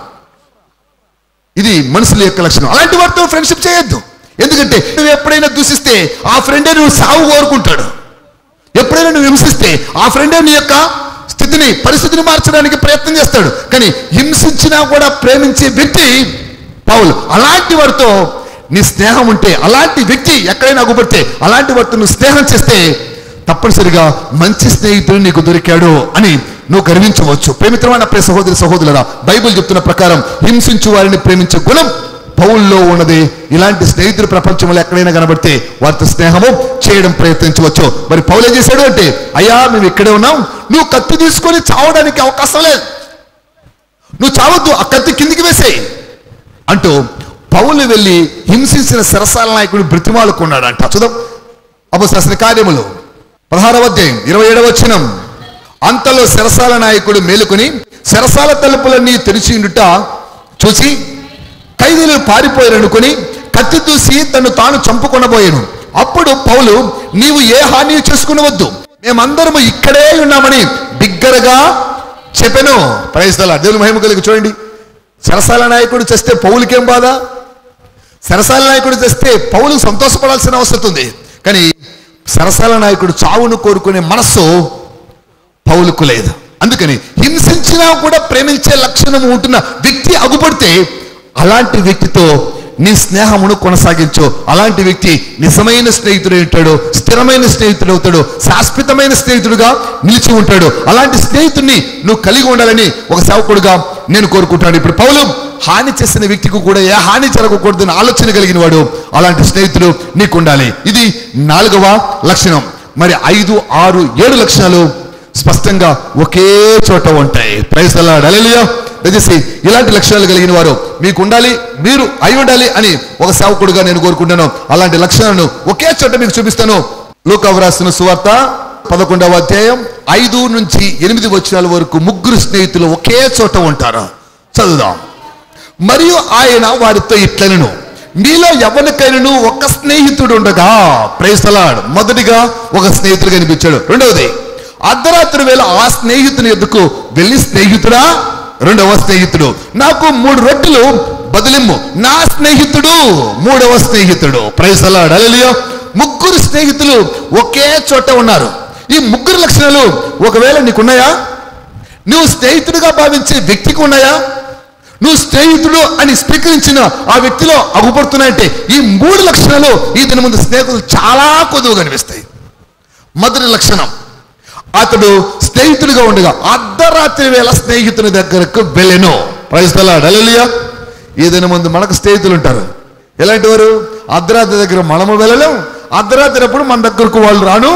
ఇది మనుషుల యొక్క లక్షణం అలాంటి వారితో ఫ్రెండ్షిప్ చేయొద్దు ఎందుకంటే నువ్వు ఎప్పుడైనా దూషిస్తే ఆ ఫ్రెండే నువ్వు సావు కోరుకుంటాడు ఎప్పుడైనా నువ్వు హింసిస్తే ఆ ఫ్రెండే నీ యొక్క స్థితిని పరిస్థితిని మార్చడానికి ప్రయత్నం చేస్తాడు కానీ హింసించినా కూడా ప్రేమించే వ్యక్తి పౌలు అలాంటి వారితో నీ స్నేహం ఉంటే అలాంటి వ్యక్తి ఎక్కడైనా అగుపడితే అలాంటి వారితో నువ్వు స్నేహం చేస్తే తప్పనిసరిగా మంచి స్నేహితుడు నీకు దొరికాడు అని నువ్వు గర్వించవచ్చు ప్రేమిత్రమైన ప్రియ సహోదరి సహోదరుల బైబిల్ చెప్తున్న ప్రకారం హింసించు వారిని ప్రేమించే గుణం పౌల్లో ఉన్నది ఇలాంటి స్నేహితులు ప్రపంచంలో ఎక్కడైనా కనబడితే వారితో స్నేహము చేయడం ప్రయత్నించవచ్చు మరి పౌలు ఏం చేశాడు అంటే అయ్యా మేము ఇక్కడే ఉన్నాం నువ్వు కత్తి తీసుకొని చావడానికి అవకాశం లేదు నువ్వు చావద్దు ఆ కత్తి కిందికి వేసేయి అంటూ పౌలు వెళ్ళి హింసించిన సరసాల నాయకుడు బ్రతిమాలుకున్నాడంట చూద్దాం అపశాసన కార్యములు పదహారవ అధ్యాయం ఇరవై ఏడవ వచనం అంతలో శరసాల నాయకుడు మేలుకొని శరసాల తలుపులన్నీ తెరిచి ఉండుట చూసి ఖైదీలు పారిపోయారనుకుని కత్తి దూసి తను తాను చంపుకొనబోయాను అప్పుడు పౌలు నీవు ఏ హాని చేసుకునవద్దు మేమందరము ఇక్కడే ఉన్నామని బిగ్గరగా చెప్పాను ప్రయత్నాల దేవుని మహిమ కలిగి చూడండి సరసాల నాయకుడు చేస్తే పౌలుకేం బాధ సరసాల నాయకుడు చేస్తే పౌలు సంతోషపడాల్సిన అవసరం ఉంది కానీ సరసాల నాయకుడు చావును కోరుకునే మనస్సు పౌలుకు లేదు అందుకని హింసించినా కూడా ప్రేమించే లక్షణం ఉంటున్న వ్యక్తి అగుపడితే అలాంటి వ్యక్తితో నీ స్నేహమును కొనసాగించు అలాంటి వ్యక్తి నిజమైన స్నేహితుడు ఉంటాడు స్థిరమైన స్నేహితుడు అవుతాడు శాశ్వతమైన స్నేహితుడుగా నిలిచి ఉంటాడు అలాంటి స్నేహితుడిని నువ్వు కలిగి ఉండాలని ఒక సేవకుడుగా నేను కోరుకుంటాను ఇప్పుడు పౌలు హాని చేసిన వ్యక్తికి కూడా ఏ హాని జరగకూడదని ఆలోచన కలిగిన వాడు అలాంటి స్నేహితుడు నీకు ఉండాలి ఇది నాలుగవ లక్షణం మరి ఐదు ఆరు ఏడు లక్షణాలు స్పష్టంగా ఒకే చోట ఉంటాయి ప్రైజ్ అలలియా దయచేసి ఇలాంటి లక్షణాలు కలిగిన వారు మీకు ఉండాలి మీరు అయి ఉండాలి అని ఒక సేవకుడుగా నేను కోరుకుంటాను అలాంటి లక్షణాలను ఒకే చోట మీకు చూపిస్తాను లూకావు రాసిన సువార్త పదకొండవ అధ్యాయం ఐదు నుంచి ఎనిమిది వచనాల వరకు ముగ్గురు స్నేహితులు ఒకే చోట ఉంటారు చదువుదాం మరియు ఆయన వారితో ఇట్లనను మీలో ఎవరికైనాను ఒక స్నేహితుడు ఉండగా ప్రేసలాడు మొదటిగా ఒక స్నేహితుడు కనిపించాడు రెండవది అర్ధరాత్రి వేళ ఆ స్నేహితుని ఎద్దుకు వెళ్ళి స్నేహితుడా రెండవ స్నేహితుడు నాకు మూడు రొట్టెలు బదిలిమ్ము నా స్నేహితుడు మూడవ స్నేహితుడు ప్రైసలాడు అలలియో ముగ్గురు స్నేహితులు ఒకే చోట ఉన్నారు ఈ ముగ్గురు లక్షణాలు ఒకవేళ నీకున్నాయా నువ్వు స్నేహితుడిగా భావించే వ్యక్తికి ఉన్నాయా నువ్వు స్నేహితుడు అని స్వీకరించిన ఆ వ్యక్తిలో అగుపడుతున్నాయంటే ఈ మూడు లక్షణాలు ఈ దిన ముందు స్నేహితులు చాలా కొద్దుగా కనిపిస్తాయి మొదటి లక్షణం అతడు స్నేహితుడిగా ఉండగా అర్ధరాత్రి వేళ స్నేహితుని దగ్గరకు వెళ్ళెను ప్రజలాడలియా ఏదైనా ముందు మనకు స్నేహితులు ఉంటారు ఎలాంటి వారు అర్ధరాత్రి దగ్గర మనము వెళ్ళలేం అర్ధరాత్రి అప్పుడు మన దగ్గరకు వాళ్ళు రాను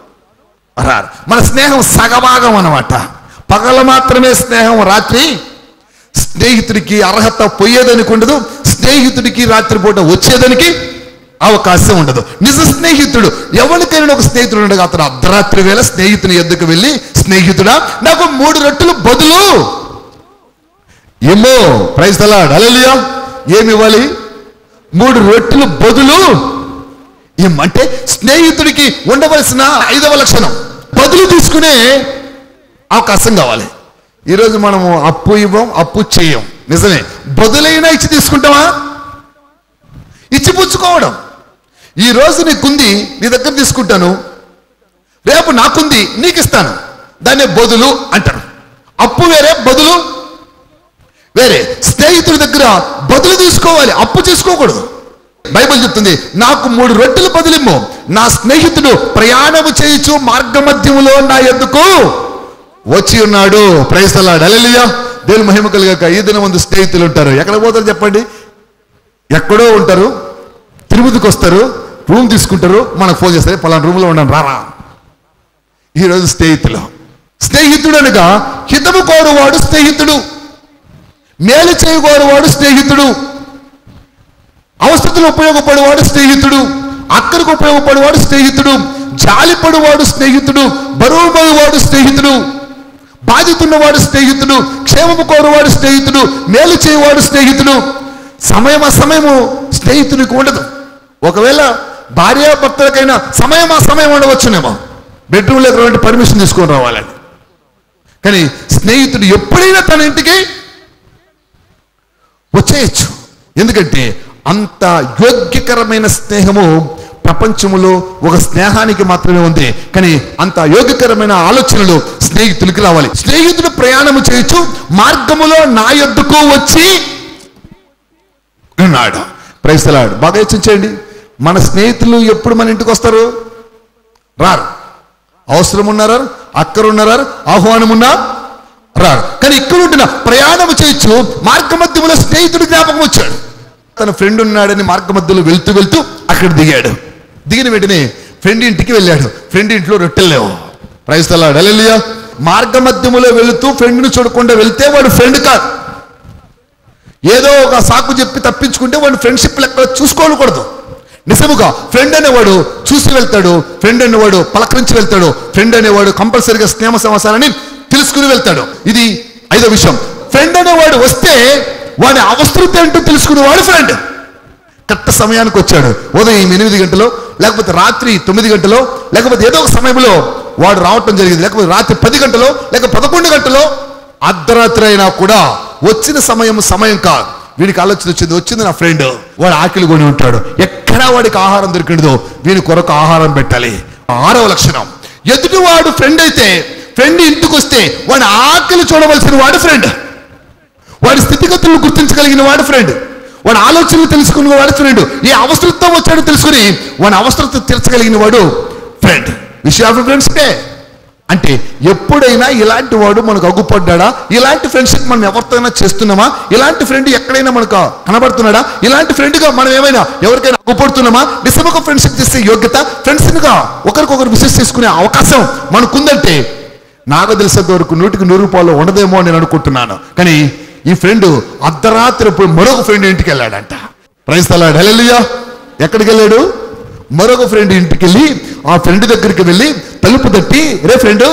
రారు మన స్నేహం సగభాగం అన్నమాట పగల మాత్రమే స్నేహం రాత్రి స్నేహితుడికి అర్హత పోయేదానికి ఉండదు స్నేహితుడికి రాత్రిపూట వచ్చేదానికి అవకాశం ఉండదు నిజ స్నేహితుడు ఎవరికైనా ఒక స్నేహితుడు ఉండగా అతను అర్ధరాత్రి వేళ స్నేహితుని ఎద్దుకు వెళ్ళి స్నేహితుడా నాకు మూడు రొట్టెలు బదులు ఏమో ప్రైజ్ తలాడ్ అలలియా ఏమి ఇవ్వాలి మూడు రొట్టెలు బదులు ఏమంటే స్నేహితుడికి ఉండవలసిన ఐదవ లక్షణం బదులు తీసుకునే అవకాశం కావాలి ఈరోజు మనము అప్పు ఇవ్వం అప్పు చేయం నిజమే బదులైనా ఇచ్చి తీసుకుంటామా ఇచ్చి పుచ్చుకోవడం ఈ రోజు నీకుంది నీ దగ్గర తీసుకుంటాను రేపు నాకుంది నీకు ఇస్తాను దాన్ని బదులు అంటారు అప్పు వేరే బదులు వేరే స్నేహితుడి దగ్గర బదులు తీసుకోవాలి అప్పు చేసుకోకూడదు బైబిల్ చెప్తుంది నాకు మూడు రొట్టెలు బదులిమ్ము నా స్నేహితుడు ప్రయాణము చేయుచు మార్గమధ్యములో నా ఎందుకు వచ్చి ఉన్నాడు ప్రైస్తలాడు అలెలియా దేవుని మహిమ కలిగాక ఈ దిన ముందు స్నేహితులు ఉంటారు ఎక్కడ పోతారు చెప్పండి ఎక్కడో ఉంటారు తిరుపతికి వస్తారు రూమ్ తీసుకుంటారు మనకు ఫోన్ చేస్తారు పలానా రూమ్లో ఉన్నాను రారా ఈరోజు స్నేహితులు స్నేహితుడు అనగా హితము కోరువాడు స్నేహితుడు మేలు చేయగోరువాడు స్నేహితుడు అవసరతలు ఉపయోగపడేవాడు స్నేహితుడు అక్కడికి ఉపయోగపడేవాడు స్నేహితుడు జాలిపడువాడు స్నేహితుడు బరువు పోయేవాడు స్నేహితుడు బాధితున్నవాడు స్నేహితుడు క్షేమము కోరువాడు స్నేహితుడు మేలు చేయవాడు స్నేహితుడు సమయం అసమయము స్నేహితునికి ఉండదు ఒకవేళ భార్యాభర్తలకైనా సమయం అసమయం ఉండవచ్చునేమో బెడ్రూమ్లో ఎక్కడ పర్మిషన్ తీసుకొని రావాలని కానీ స్నేహితుడు ఎప్పుడైనా తన ఇంటికి వచ్చేయచ్చు ఎందుకంటే అంత యోగ్యకరమైన స్నేహము ప్రపంచములో ఒక స్నేహానికి మాత్రమే ఉంది కానీ అంత యోగ్యకరమైన ఆలోచనలు స్నేహితులకి రావాలి స్నేహితుడు ప్రయాణము చేయొచ్చు మార్గములో నా యొద్దకు వచ్చి ఉన్నాడు ప్రైస్తలాడు బాగా యోచించండి మన స్నేహితులు ఎప్పుడు మన ఇంటికి వస్తారు రారు అవసరం ఉన్నారా అక్కరున్నారా ఆహ్వానం ఉన్నా రారు కానీ ఇక్కడ ఉంటున్న ప్రయాణం చేయొచ్చు మార్గ మధ్యములో స్నేహితుడు జ్ఞాపకం వచ్చాడు తన ఫ్రెండ్ ఉన్నాడని మార్గ మధ్యలో వెళ్తూ వెళ్తూ అక్కడ దిగాడు దిగిన వెంటనే ఫ్రెండ్ ఇంటికి వెళ్ళాడు ఫ్రెండ్ ఇంట్లో రొట్టెలు లేవు ప్రైస్తలాడు అలెలియా మార్గ మధ్యములో వెళుతూ ఫ్రెండ్ని చూడకుండా వెళ్తే వాడు ఫ్రెండ్ కాదు ఏదో ఒక సాకు చెప్పి తప్పించుకుంటే వాడు ఫ్రెండ్షిప్ లెక్క చూసుకోకూడదు నిజముగా ఫ్రెండ్ అనేవాడు చూసి వెళ్తాడు ఫ్రెండ్ అనేవాడు పలకరించి వెళ్తాడు ఫ్రెండ్ అనేవాడు కంపల్సరిగా స్నేహ సమాచారాన్ని తెలుసుకుని వెళ్తాడు ఇది ఐదో విషయం ఫ్రెండ్ అనేవాడు వస్తే వాడి అవసరత ఏంటో తెలుసుకునేవాడు ఫ్రెండ్ కరెక్ట్ సమయానికి వచ్చాడు ఉదయం ఎనిమిది గంటలో లేకపోతే రాత్రి తొమ్మిది గంటలో లేకపోతే ఏదో ఒక సమయంలో వాడు రావటం జరిగింది లేకపోతే రాత్రి పది గంటలో లేక పదకొండు గంటలో అర్ధరాత్రి అయినా కూడా వచ్చిన సమయం సమయం కాదు వీడికి ఆలోచన వచ్చింది వచ్చింది నా ఫ్రెండ్ వాడు ఆకలి కొని ఉంటాడు ఎక్కడా వాడికి ఆహారం దొరికిందో వీని కొరకు ఆహారం పెట్టాలి ఆరవ లక్షణం ఎదుటివాడు ఫ్రెండ్ అయితే ఫ్రెండ్ ఇంటికి వస్తే వాడి ఆకలి చూడవలసిన వాడు ఫ్రెండ్ వాడి స్థితిగతులను గుర్తించగలిగిన వాడు ఫ్రెండ్ వాడి ఆలోచనలు తెలుసుకున్న వాడు ఫ్రెండ్ ఏ అవసరంతో వచ్చాడో తెలుసుకుని వాడి అవసరత తీర్చగలిగిన వాడు ఫ్రెండ్ విషయాఫ్ ఫ్రెండ్స్ డే అంటే ఎప్పుడైనా ఇలాంటి వాడు మనకు అగ్గుపడ్డా ఇలాంటి ఫ్రెండ్షిప్ మనం ఎవరితోనైనా చేస్తున్నామా ఇలాంటి ఫ్రెండ్ ఎక్కడైనా మనకు కనబడుతున్నాడా ఇలాంటి ఫ్రెండ్గా మనం ఏమైనా ఎవరికైనా అగ్గుపడుతున్నామా నిజముగా ఫ్రెండ్షిప్ చేసే యోగ్యత ఫ్రెండ్స్గా ఒకరికొకరు విశేష చేసుకునే అవకాశం మనకుందంటే నాకు తెలిసేంత వరకు నూటికి నూరు రూపాయలు ఉండదేమో అని నేను అనుకుంటున్నాను కానీ ఈ ఫ్రెండ్ అర్ధరాత్రి ఇప్పుడు మరొక ఫ్రెండ్ ఇంటికి వెళ్ళాడంట ప్రైస్తలాడు హెలెలుయా ఎక్కడికి వెళ్ళాడు మరొక ఫ్రెండ్ ఇంటికి వెళ్ళి ఆ ఫ్రెండ్ దగ్గరికి వెళ్ళి తలుపు తట్టి రే ఫ్రెండ్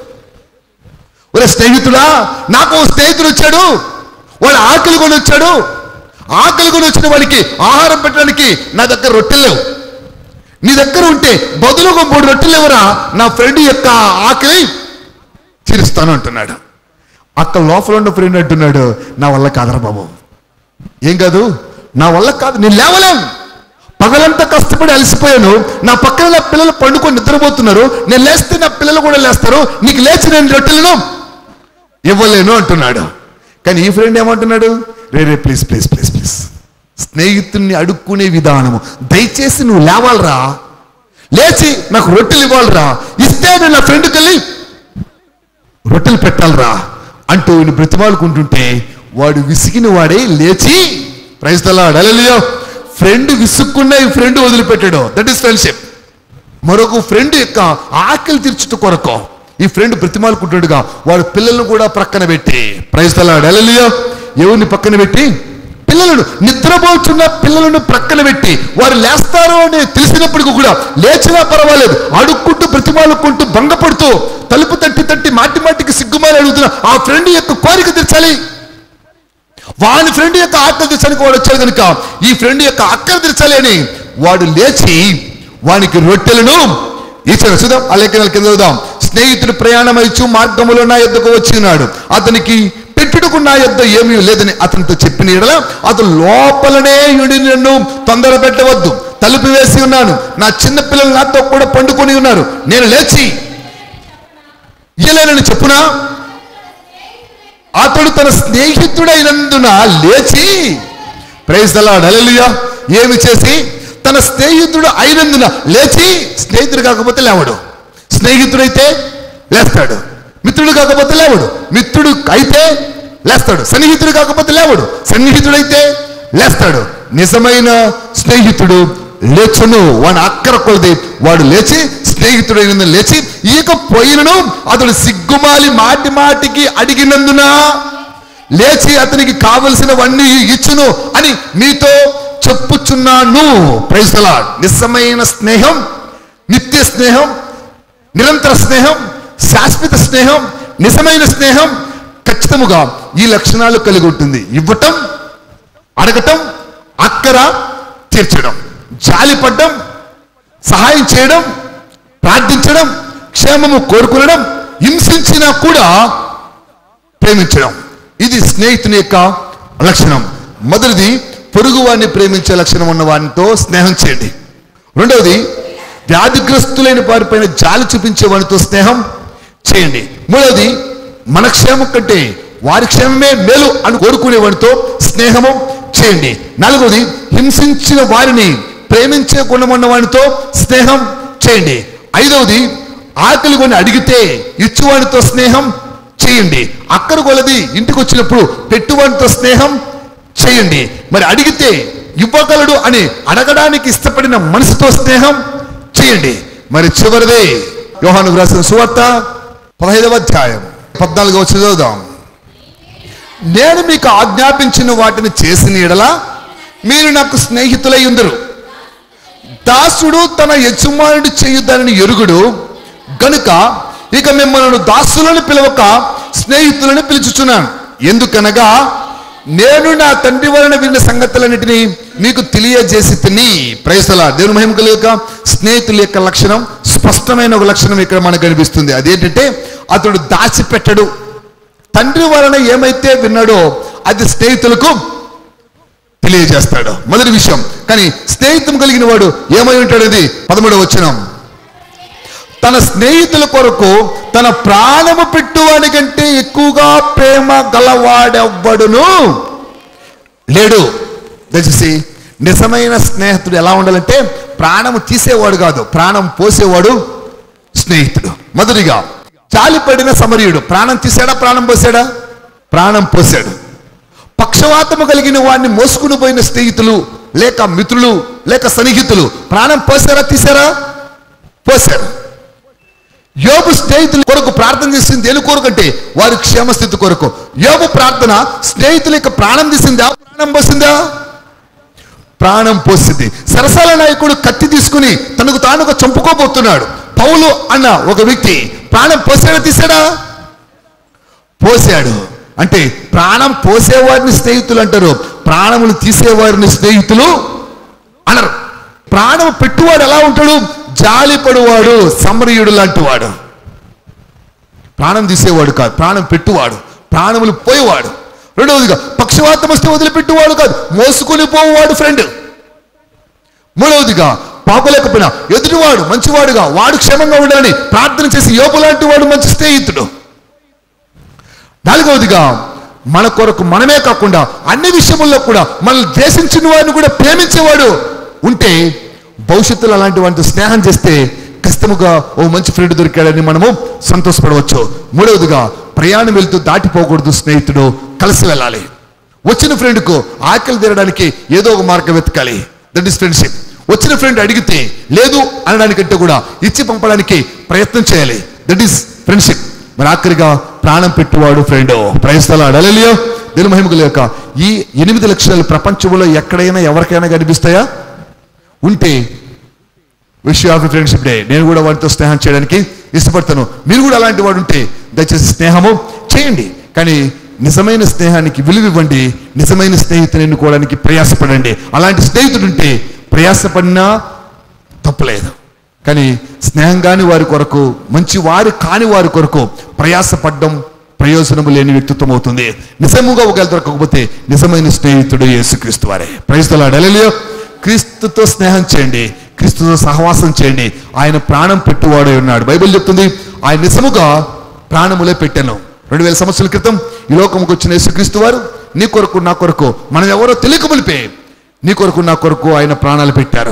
ఒరే స్నేహితుడా నాకు ఓ స్నేహితుడు వచ్చాడు వాడు ఆకలి కొని వచ్చాడు ఆకలి కొని వచ్చిన వాడికి ఆహారం పెట్టడానికి నా దగ్గర రొట్టెలు లేవు నీ దగ్గర ఉంటే బదులుగా మూడు రొట్టెలు ఎవరా నా ఫ్రెండ్ యొక్క ఆకలి తీరుస్తాను అంటున్నాడు అక్కడ లోపల ఉన్న ఫ్రెండ్ అంటున్నాడు నా వల్ల కాదరా బాబు ఏం కాదు నా వల్ల కాదు నేను లేవలేం పగలంతా కష్టపడి అలసిపోయాను నా పక్కన నా పిల్లలు పండుకొని నిద్రపోతున్నారు నేను లేస్తే నా పిల్లలు కూడా లేస్తారు నీకు లేచి నేను రొట్టెలను ఇవ్వలేను అంటున్నాడు కానీ ఈ ఫ్రెండ్ ఏమంటున్నాడు రే రే ప్లీజ్ ప్లీజ్ ప్లీజ్ ప్లీజ్ స్నేహితుడిని అడుక్కునే విధానము దయచేసి నువ్వు లేవాలరా లేచి నాకు రొట్టెలు ఇవ్వాలరా ఇస్తే నేను నా ఫ్రెండ్కి వెళ్ళి రొట్టెలు పెట్టాలరా అంటూ ఈయన బ్రతిమాలుకుంటుంటే వాడు విసిగిన వాడే లేచి ప్రైస్తలాడు అలలియో ఫ్రెండ్ విసుక్కున్న ఈ ఫ్రెండ్ వదిలిపెట్టాడు దట్ ఈస్ ఫ్రెండ్షిప్ మరొక ఫ్రెండ్ యొక్క ఆకలి తీర్చుట కొరకు ఈ ఫ్రెండ్ బ్రతిమాలుకుంటాడుగా వాడు పిల్లలను కూడా ప్రక్కన పెట్టి ప్రైస్తలాడు అలలియో ఎవరిని పక్కన పెట్టి పిల్లలను నిద్రపోతున్న పిల్లలను ప్రక్కన పెట్టి వారు లేస్తారు అని తెలిసినప్పటికీ కూడా లేచినా పర్వాలేదు అడుక్కుంటూ బ్రతిమాలుకుంటూ భంగపడుతూ తలుపు తట్టి తట్టి మాటి మాటికి సిగ్గుమాలి అడుగుతున్న ఆ ఫ్రెండ్ యొక్క కోరిక తీర్చాలి వాని ఫ్రెండ్ యొక్క ఆకలి తీర్చడానికి వాడు వచ్చాడు కనుక ఈ ఫ్రెండ్ యొక్క అక్కలు తీర్చాలి అని వాడు లేచి వానికి రొట్టెలను ఇచ్చాడు చూద్దాం ఆ లేఖనాల కింద చూద్దాం స్నేహితుడు ప్రయాణమైచు మార్గములో నా యొద్దకు వచ్చి ఉన్నాడు అతనికి పెట్టుటకు నా యొద్ద ఏమీ లేదని అతనితో చెప్పిన ఎడల అతను లోపలనే యుడి నన్ను తొందర పెట్టవద్దు తలుపు వేసి ఉన్నాను నా చిన్న పిల్లలు నాతో కూడా పండుకొని ఉన్నారు నేను లేచి ఇయ్యలేనని చెప్పునా అతడు తన స్నేహితుడైనందున లేచి ప్రైజ్ దలాడ్ అలెలుయా ఏమి చేసి తన తన స్నేహితుడు అయినందున లేచి స్నేహితుడు కాకపోతే లేవడు స్నేహితుడైతే లేస్తాడు మిత్రుడు కాకపోతే లేవడు మిత్రుడు అయితే లేస్తాడు సన్నిహితుడు కాకపోతే లేవడు సన్నిహితుడైతే లేస్తాడు నిజమైన స్నేహితుడు లేచును వాడి అక్కర కొలది వాడు లేచి స్నేహితుడైన లేచి ఈక పోయినను అతడు సిగ్గుమాలి మాటి మాటికి అడిగినందున లేచి అతనికి కావలసినవన్నీ ఇచ్చును అని మీతో చెప్పుచున్నాను ప్రైసలా నిజమైన స్నేహం నిత్య స్నేహం నిరంతర స్నేహం శాశ్వత స్నేహం నిజమైన స్నేహం ఖచ్చితముగా ఈ లక్షణాలు కలిగి ఉంటుంది ఇవ్వటం అడగటం అక్కర తీర్చడం జాలిపడ్డం సహాయం చేయడం ప్రార్థించడం క్షేమము కోరుకునడం హింసించినా కూడా ప్రేమించడం ఇది స్నేహితుని యొక్క లక్షణం మొదటిది పొరుగు వాడిని ప్రేమించే లక్షణం ఉన్న వారితో స్నేహం చేయండి రెండవది వ్యాధిగ్రస్తులైన వారిపైన జాలి చూపించే వారితో స్నేహం చేయండి మూడవది మన క్షేమం కంటే వారి క్షేమమే మేలు అని కోరుకునే వారితో స్నేహము చేయండి నాలుగవది హింసించిన వారిని ప్రేమించే గుణమున్న వారితో స్నేహం చేయండి ఐదవది ఆకలి కొని అడిగితే ఇచ్చువాడితో స్నేహం చేయండి అక్కర కొలది ఇంటికి వచ్చినప్పుడు పెట్టువాడితో స్నేహం చేయండి మరి అడిగితే ఇవ్వగలడు అని అడగడానికి ఇష్టపడిన మనసుతో స్నేహం చేయండి మరి చివరిదే యోహాను రాసిన సువార్త పదహైదవ అధ్యాయం పద్నాలుగవ వచ్చి చదువుదాం నేను మీకు ఆజ్ఞాపించిన వాటిని చేసిన ఎడల మీరు నాకు స్నేహితులై ఉందరు దాసుడు తన యజమానుడు చేయుదానని ఎరుగుడు గనుక ఇక మిమ్మల్ని దాసులను పిలవక స్నేహితులను పిలుచుచున్నాను ఎందుకనగా నేను నా తండ్రి వలన విన్న సంగతులన్నిటినీ మీకు తెలియజేసి తిని ప్రైసలా దేవుని మహిమ కలిగక స్నేహితుల యొక్క లక్షణం స్పష్టమైన ఒక లక్షణం ఇక్కడ మనకు కనిపిస్తుంది అదేంటంటే అతడు దాచిపెట్టడు తండ్రి వలన ఏమైతే విన్నాడో అది స్నేహితులకు తెలియజేస్తాడు మొదటి విషయం కానీ స్నేహితం కలిగిన వాడు ఏమై ఉంటాడు ఇది పదమూడవ వచనం తన స్నేహితుల కొరకు తన ప్రాణము పెట్టువాడి కంటే ఎక్కువగా ప్రేమ గలవాడెవ్వడును లేడు దయచేసి నిజమైన స్నేహితుడు ఎలా ఉండాలంటే ప్రాణము తీసేవాడు కాదు ప్రాణం పోసేవాడు స్నేహితుడు మొదటిగా జాలిపడిన సమరీయుడు ప్రాణం తీసాడా ప్రాణం పోసాడా ప్రాణం పోసాడు పక్షవాతము కలిగిన వాడిని మోసుకుని పోయిన స్నేహితులు లేక మిత్రులు లేక సన్నిహితులు ప్రాణం పోసారా తీసారా పోసారు యోబు స్నేహితుల కొరకు ప్రార్థన చేసింది దేని కొరకంటే వారి క్షేమస్థితి కొరకు యోబు ప్రార్థన స్నేహితుల యొక్క ప్రాణం తీసిందా ప్రాణం పోసిందా ప్రాణం పోసింది సరసాల నాయకుడు కత్తి తీసుకుని తనకు తానుగా చంపుకోబోతున్నాడు పౌలు అన్న ఒక వ్యక్తి ప్రాణం పోసాడా తీసాడా పోసాడు అంటే ప్రాణం పోసేవారిని స్నేహితులు అంటారు ప్రాణములు తీసేవారిని స్నేహితులు అనరు ప్రాణం పెట్టువాడు ఎలా ఉంటాడు జాలిపడువాడు సమరయుడు లాంటి వాడు ప్రాణం తీసేవాడు కాదు ప్రాణం పెట్టువాడు ప్రాణములు పోయేవాడు రెండవదిగా పక్షవాతం వస్తే వదిలిపెట్టువాడు కాదు మోసుకొని పోవాడు ఫ్రెండ్ మూడవదిగా పాపలేకపోయినా ఎదుటివాడు మంచివాడుగా వాడు క్షేమంగా ఉండాలని ప్రార్థన చేసి యోపు లాంటి వాడు మంచి స్నేహితుడు నాలుగవదిగా మన కొరకు మనమే కాకుండా అన్ని విషయముల్లో కూడా మనల్ని ద్వేషించిన వారిని కూడా ప్రేమించేవాడు ఉంటే భవిష్యత్తులో అలాంటి వాటితో స్నేహం చేస్తే ఖచ్చితంగా ఓ మంచి ఫ్రెండ్ దొరికాడని మనము సంతోషపడవచ్చు మూడవదిగా ప్రయాణం వెళ్తూ దాటిపోకూడదు స్నేహితుడు కలిసి వెళ్ళాలి వచ్చిన ఫ్రెండ్కు ఆకలి తీరడానికి ఏదో ఒక మార్గం వెతకాలి దట్ ఇస్ ఫ్రెండ్షిప్ వచ్చిన ఫ్రెండ్ అడిగితే లేదు అనడానికంటే కూడా ఇచ్చి పంపడానికి ప్రయత్నం చేయాలి దట్ ఈస్ ఫ్రెండ్షిప్ మరి ఆఖరిగా ప్రాణం పెట్టువాడు ఫ్రెండ్ ప్రయత్నాలు అడలియో దీని మహిమకుల యొక్క ఈ ఎనిమిది లక్షల ప్రపంచంలో ఎక్కడైనా ఎవరికైనా కనిపిస్తాయా ఉంటే విష్ ఆఫ్ ఫ్రెండ్షిప్ డే నేను కూడా వాడితో స్నేహం చేయడానికి ఇష్టపడతాను మీరు కూడా అలాంటి వాడు ఉంటే దయచేసి స్నేహము చేయండి కానీ నిజమైన స్నేహానికి విలువ ఇవ్వండి నిజమైన స్నేహితుని ఎన్నుకోవడానికి ప్రయాసపడండి అలాంటి స్నేహితుడు ఉంటే ప్రయాసపడినా తప్పులేదు కానీ స్నేహం కాని వారి కొరకు మంచి వారి కాని వారి కొరకు ప్రయాసపడ్డం ప్రయోజనము లేని వ్యక్తిత్వం అవుతుంది నిజముగా ఒకవేళ దొరకకపోతే నిజమైన స్నేహితుడు యేసుక్రీస్తు వారే ప్రయత్నాలు క్రీస్తుతో స్నేహం చేయండి క్రీస్తుతో సహవాసం చేయండి ఆయన ప్రాణం పెట్టువాడే ఉన్నాడు బైబిల్ చెప్తుంది ఆయన నిజముగా ప్రాణములే పెట్టాను రెండు వేల సంవత్సరాల క్రితం ఈ లోకంకి వచ్చిన యేసుక్రీస్తు వారు నీ కొరకు నా కొరకు మనం ఎవరో తెలియక ములిపే నీ కొరకు నా కొరకు ఆయన ప్రాణాలు పెట్టారు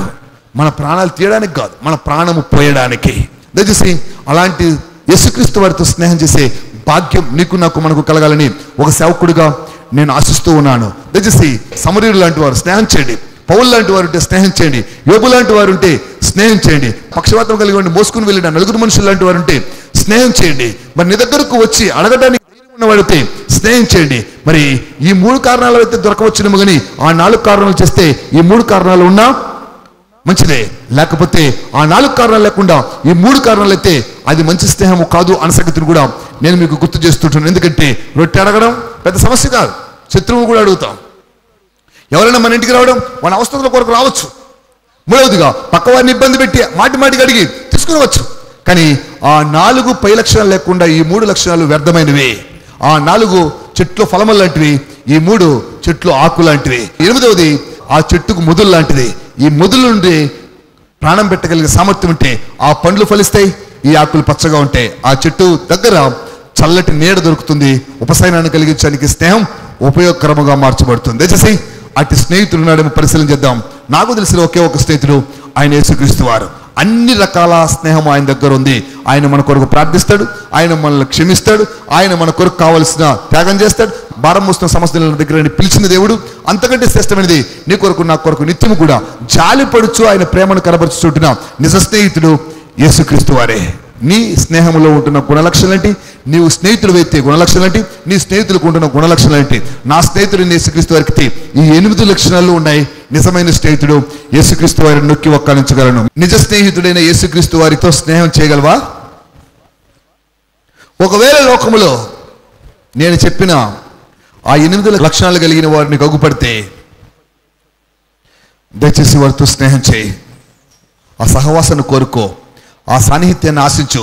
మన ప్రాణాలు తీయడానికి కాదు మన ప్రాణము పోయడానికి దయచేసి అలాంటి యేసుక్రీస్తు వారితో స్నేహం చేసే భాగ్యం నీకు నాకు మనకు కలగాలని ఒక సేవకుడిగా నేను ఆశిస్తూ ఉన్నాను దయచేసి సమరీయుడు లాంటి వారు స్నేహం చేయండి పౌలు లాంటి వారు ఉంటే స్నేహం చేయండి యోగు లాంటి వారు ఉంటే స్నేహం చేయండి పక్షవాతం కలిగి ఉండి మోసుకుని వెళ్ళిన నలుగురు మనుషులు లాంటి వారు ఉంటే స్నేహం చేయండి మరి నీ దగ్గరకు వచ్చి అడగడానికి ధైర్యం ఉన్నవాడితే స్నేహం చేయండి మరి ఈ మూడు కారణాలు అయితే దొరకవచ్చునేమో కానీ ఆ నాలుగు కారణాలు చేస్తే ఈ మూడు కారణాలు ఉన్నా మంచిదే లేకపోతే ఆ నాలుగు కారణాలు లేకుండా ఈ మూడు కారణాలు అయితే అది మంచి స్నేహము కాదు అన్న సంగతిని కూడా నేను మీకు గుర్తు చేస్తుంటాను ఎందుకంటే రొట్టె అడగడం పెద్ద సమస్య కాదు శత్రువు కూడా అడుగుతాం ఎవరైనా మన ఇంటికి రావడం మన అవసరాల కొరకు రావచ్చు మూడవదిగా పక్క వారిని ఇబ్బంది పెట్టి మాటి మాటికి అడిగి తీసుకునవచ్చు కానీ ఆ నాలుగు పై లక్షణాలు లేకుండా ఈ మూడు లక్షణాలు వ్యర్థమైనవి ఆ నాలుగు చెట్లు ఫలములు లాంటివి ఈ మూడు చెట్లు ఆకు లాంటివి ఎనిమిదవది ఆ చెట్టుకు మొదలు లాంటిది ఈ మొదలు నుండి ప్రాణం పెట్టగలిగే సామర్థ్యం ఉంటే ఆ పండ్లు ఫలిస్తాయి ఈ ఆకులు పచ్చగా ఉంటాయి ఆ చెట్టు దగ్గర చల్లటి నీడ దొరుకుతుంది ఉపశమనాన్ని కలిగించడానికి స్నేహం ఉపయోగకరముగా మార్చబడుతుంది దయచేసి అటు స్నేహితుడు ఉన్నాడేమో పరిశీలన చేద్దాం నాకు తెలిసిన ఒకే ఒక స్నేహితుడు ఆయన యేసుక్రీస్తు వారు అన్ని రకాల స్నేహం ఆయన దగ్గర ఉంది ఆయన మన కొరకు ప్రార్థిస్తాడు ఆయన మనల్ని క్షమిస్తాడు ఆయన మన కొరకు కావలసిన త్యాగం చేస్తాడు భారం మోస్తున్న సమస్యల దగ్గర పిలిచిన దేవుడు అంతకంటే శ్రేష్టమైనది నీ కొరకు నా కొరకు నిత్యము కూడా జాలి పడుచు ఆయన ప్రేమను కనబరుచుంటున్న నిజ స్నేహితుడు యేసుక్రీస్తు వారే నీ స్నేహంలో ఉంటున్న గుణలక్షణాలేంటి నీవు స్నేహితులు అయితే గుణలక్షణాలేంటి నీ స్నేహితులకు ఉంటున్న గుణలక్షణాలేంటి నా స్నేహితుడు యేసుక్రీస్తు వారికి ఈ ఎనిమిది లక్షణాలు ఉన్నాయి నిజమైన స్నేహితుడు యేసుక్రీస్తు వారిని నొక్కి ఒక్కలించగలను నిజ స్నేహితుడైన యేసుక్రీస్తు వారితో స్నేహం చేయగలవా ఒకవేళ లోకములో నేను చెప్పిన ఆ ఎనిమిది లక్షణాలు కలిగిన వారిని గగుపడితే దయచేసి వారితో స్నేహం చేయి ఆ సహవాసాన్ని కోరుకో ఆ సాన్నిహిత్యాన్ని ఆశించు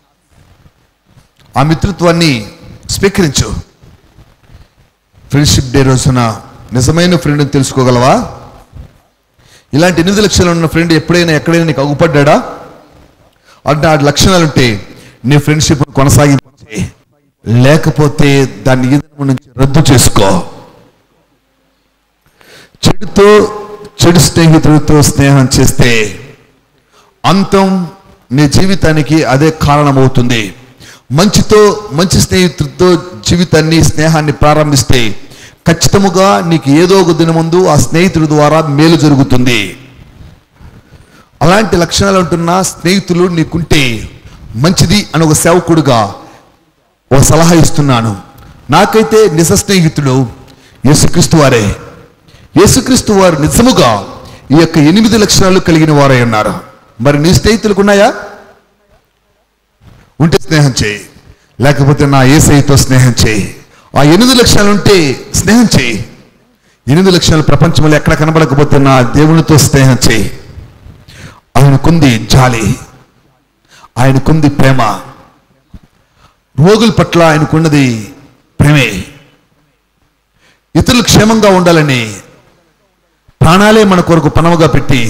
ఆ మిత్రత్వాన్ని స్వీకరించు ఫ్రెండ్షిప్ డే రోజున నిజమైన ఫ్రెండ్ని తెలుసుకోగలవా ఇలాంటి ఎనిమిది లక్షలు ఉన్న ఫ్రెండ్ ఎప్పుడైనా ఎక్కడైనా నీకు అగుపడ్డా అంటే ఆ లక్షణాలు ఉంటే నీ ఫ్రెండ్షిప్ కొనసాగించే లేకపోతే దాన్ని ఈదనం నుంచి రద్దు చేసుకో చెడుతో చెడు స్నేహితుడితో స్నేహం చేస్తే అంతం నీ జీవితానికి అదే కారణమవుతుంది మంచితో మంచి స్నేహితుడితో జీవితాన్ని స్నేహాన్ని ప్రారంభిస్తే ఖచ్చితముగా నీకు ఏదో ఒక దినముందు ఆ స్నేహితుడి ద్వారా మేలు జరుగుతుంది అలాంటి లక్షణాలు ఉంటున్న స్నేహితులు నీకుంటే మంచిది అని ఒక సేవకుడుగా ఒక సలహా ఇస్తున్నాను నాకైతే నిజ స్నేహితుడు యేసుక్రీస్తు వారే యేసుక్రీస్తు వారు నిజముగా ఈ యొక్క ఎనిమిది లక్షణాలు కలిగిన వారై ఉన్నారు మరి నీ స్నేహితులకు ఉన్నాయా ఉంటే స్నేహం చేయి లేకపోతే నా ఏసైతో స్నేహం చేయి ఆ ఎనిమిది లక్షణాలు ఉంటే స్నేహం చేయి ఎనిమిది లక్షణాలు ప్రపంచంలో ఎక్కడ కనబడకపోతే నా దేవునితో స్నేహం చేయి ఆయనకుంది జాలి ఆయనకుంది ప్రేమ రోగుల పట్ల ఆయనకున్నది ప్రేమే ఇతరులు క్షేమంగా ఉండాలని ప్రాణాలే మన కొరకు పనవగా పెట్టి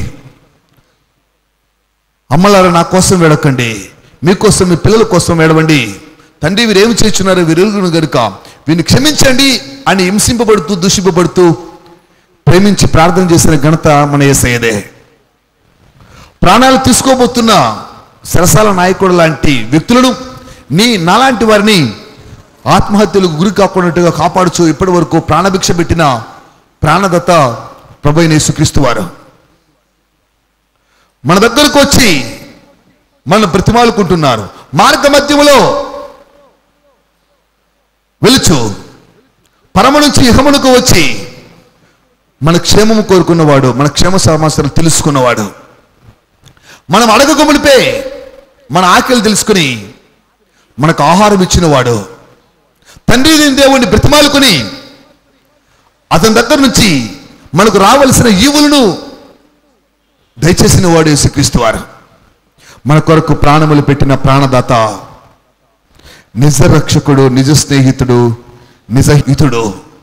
అమ్మలారా నా కోసం వేడకండి మీకోసం మీ పిల్లల కోసం వేడవండి తండ్రి వీరేమి చేస్తున్నారు వీరెరుగును గనుక వీరిని క్షమించండి అని హింసింపబడుతూ దూషింపబడుతూ ప్రేమించి ప్రార్థన చేసిన ఘనత మన ఏసయ్యదే ప్రాణాలు తీసుకోబోతున్న సరసాల నాయకుడు లాంటి వ్యక్తులను నీ నాలాంటి వారిని ఆత్మహత్యలకు గురి కాకుండా కాపాడుచు ఇప్పటి వరకు ప్రాణభిక్ష పెట్టిన ప్రాణదత్త ప్రభు అయిన యేసుక్రీస్తు వారు మన దగ్గరకు వచ్చి మన ప్రతిమాలుకుంటున్నారు మార్గ మధ్యములో వెలుచు పరమ నుంచి ఇహమునకు వచ్చి మన క్షేమము కోరుకున్నవాడు మన క్షేమ సమాచారం తెలుసుకున్నవాడు మనం అడగక మునిపే మన ఆకలి తెలుసుకుని మనకు ఆహారం ఇచ్చినవాడు తండ్రి లేని దేవుణ్ణి బ్రతిమాలుకుని అతని దగ్గర నుంచి మనకు రావలసిన ఈవులను దయచేసిన వాడు యేసుక్రీస్తు వారు మన కొరకు ప్రాణములు పెట్టిన ప్రాణదాత నిజ రక్షకుడు నిజ స్నేహితుడు నిజహితుడు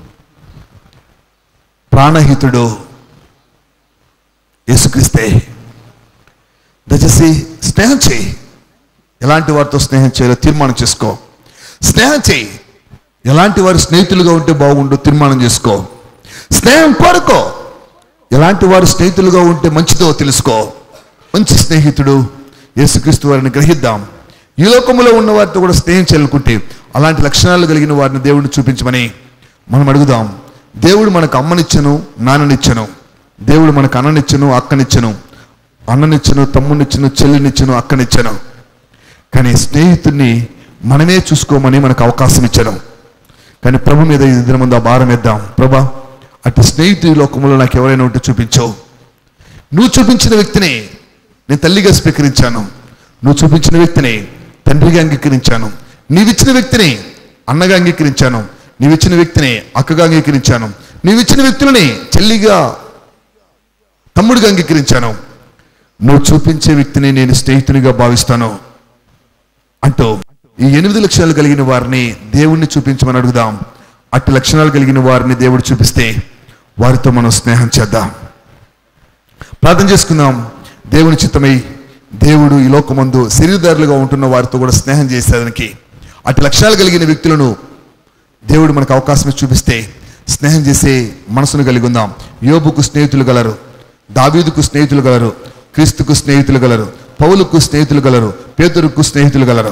ప్రాణహితుడు యేసుక్రీస్తే దయచేసి స్నేహం చేయి ఎలాంటి వారితో స్నేహం చేయాలో తీర్మానం చేసుకో స్నేహం చేయి ఎలాంటి వారు స్నేహితులుగా ఉంటే బాగుండు తీర్మానం చేసుకో స్నేహం కోరుకో ఎలాంటి వారు స్నేహితులుగా ఉంటే మంచిదో తెలుసుకో మంచి స్నేహితుడు యేసుక్రీస్తు వారిని గ్రహిద్దాం ఈ లోకంలో ఉన్న వారితో కూడా స్నేహం చేయాలనుకుంటే అలాంటి లక్షణాలు కలిగిన వారిని దేవుడిని చూపించమని మనం అడుగుదాం దేవుడు మనకు అమ్మనిచ్చను నాన్ననిచ్చను దేవుడు మనకు అన్ననిచ్చను అక్కనిచ్చను అన్ననిచ్చను తమ్మునిచ్చను చెల్లినిచ్చను అక్కనిచ్చను కానీ స్నేహితుడిని మనమే చూసుకోమని మనకు అవకాశం ఇచ్చాను కానీ ప్రభు మీద ఈ దిన ముందు ఆ భారం ఇద్దాం ప్రభా అటు స్నేహితుడి లోకంలో నాకు ఎవరైనా ఉంటే చూపించవు నువ్వు చూపించిన వ్యక్తిని నేను తల్లిగా స్వీకరించాను నువ్వు చూపించిన వ్యక్తిని తండ్రిగా అంగీకరించాను నీవిచ్చిన వ్యక్తిని అన్నగా అంగీకరించాను నీవిచ్చిన వ్యక్తిని అక్కగా అంగీకరించాను నీవిచ్చిన వ్యక్తులని చెల్లిగా తమ్ముడిగా అంగీకరించాను నువ్వు చూపించే వ్యక్తిని నేను స్నేహితునిగా భావిస్తాను అంటూ ఈ ఎనిమిది లక్షణాలు కలిగిన వారిని దేవుణ్ణి చూపించమని అడుగుదాం అట్టి లక్షణాలు కలిగిన వారిని దేవుడు చూపిస్తే వారితో మనం స్నేహం చేద్దాం ప్రార్థన చేసుకుందాం దేవుని చిత్తమై దేవుడు ఈ లోకమందు శరీరదారులుగా ఉంటున్న వారితో కూడా స్నేహం చేసేదానికి అటు లక్ష్యాలు కలిగిన వ్యక్తులను దేవుడు మనకు అవకాశం ఇచ్చి చూపిస్తే స్నేహం చేసే మనసును కలిగి ఉందాం యోబుకు స్నేహితులు గలరు దావీదుకు స్నేహితులు గలరు క్రీస్తుకు స్నేహితులు గలరు పౌలుకు స్నేహితులు గలరు పేతురుకు స్నేహితులు గలరు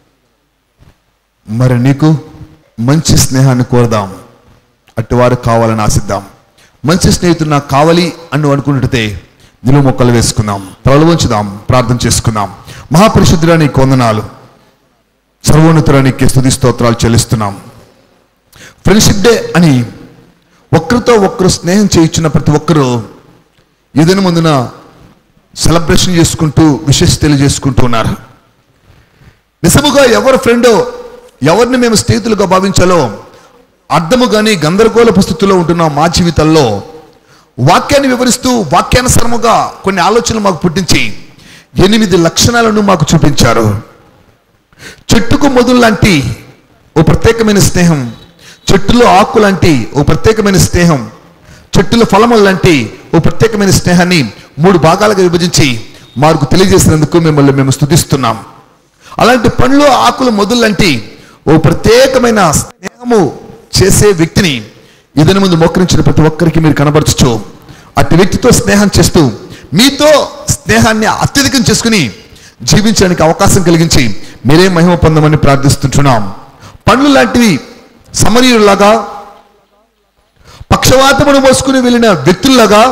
మరి నీకు మంచి స్నేహాన్ని కోరదాం అట్టి వారు కావాలని ఆశిద్దాం మంచి స్నేహితుడు నాకు కావాలి అని నువ్వు అనుకుంటుంటే నిలువ మొక్కలు వేసుకుందాం తలలు వంచుదాం ప్రార్థన చేసుకుందాం మహాపరిశుద్ధుడానికి వందనాలు సర్వోన్నతురానికి స్తుతి స్తోత్రాలు చెల్లిస్తున్నాం ఫ్రెండ్షిప్ డే అని ఒక్కరితో ఒక్కరు స్నేహం చేయించిన ప్రతి ఒక్కరూ ఏదైనా ముందున సెలబ్రేషన్ చేసుకుంటూ విశేష తెలియజేసుకుంటూ ఉన్నారు నిజముగా ఎవరు ఫ్రెండో ఎవరిని మేము స్నేహితులుగా భావించాలో అర్థము కానీ గందరగోళ స్థితిలో ఉంటున్న మా జీవితాల్లో వాక్యాన్ని వివరిస్తూ వాక్యానుసరముగా కొన్ని ఆలోచనలు మాకు పుట్టించి ఎనిమిది లక్షణాలను మాకు చూపించారు చెట్టుకు మొదలు లాంటి ఓ ప్రత్యేకమైన స్నేహం చెట్టులో ఆకు లాంటి ఓ ప్రత్యేకమైన స్నేహం చెట్టులో ఫలములు లాంటి ఓ ప్రత్యేకమైన స్నేహాన్ని మూడు భాగాలుగా విభజించి మాకు తెలియజేసినందుకు మిమ్మల్ని మేము స్తుతిస్తున్నాం అలాంటి పండ్లు ఆకులు మొదలు లాంటి ఓ ప్రత్యేకమైన స్నేహము చేసే వ్యక్తిని ఇదని ముందు మోకరించిన ప్రతి ఒక్కరికి మీరు కనబరచచ్చు అట్టి వ్యక్తితో స్నేహం చేస్తూ మీతో స్నేహాన్ని అత్యధికం చేసుకుని జీవించడానికి అవకాశం కలిగించి మీరే మహిమ పొందమని ప్రార్థిస్తుంటున్నాం పండ్లు లాంటివి సమరీయులాగా పక్షవాతమును మోసుకుని వెళ్ళిన వ్యక్తుల్లాగా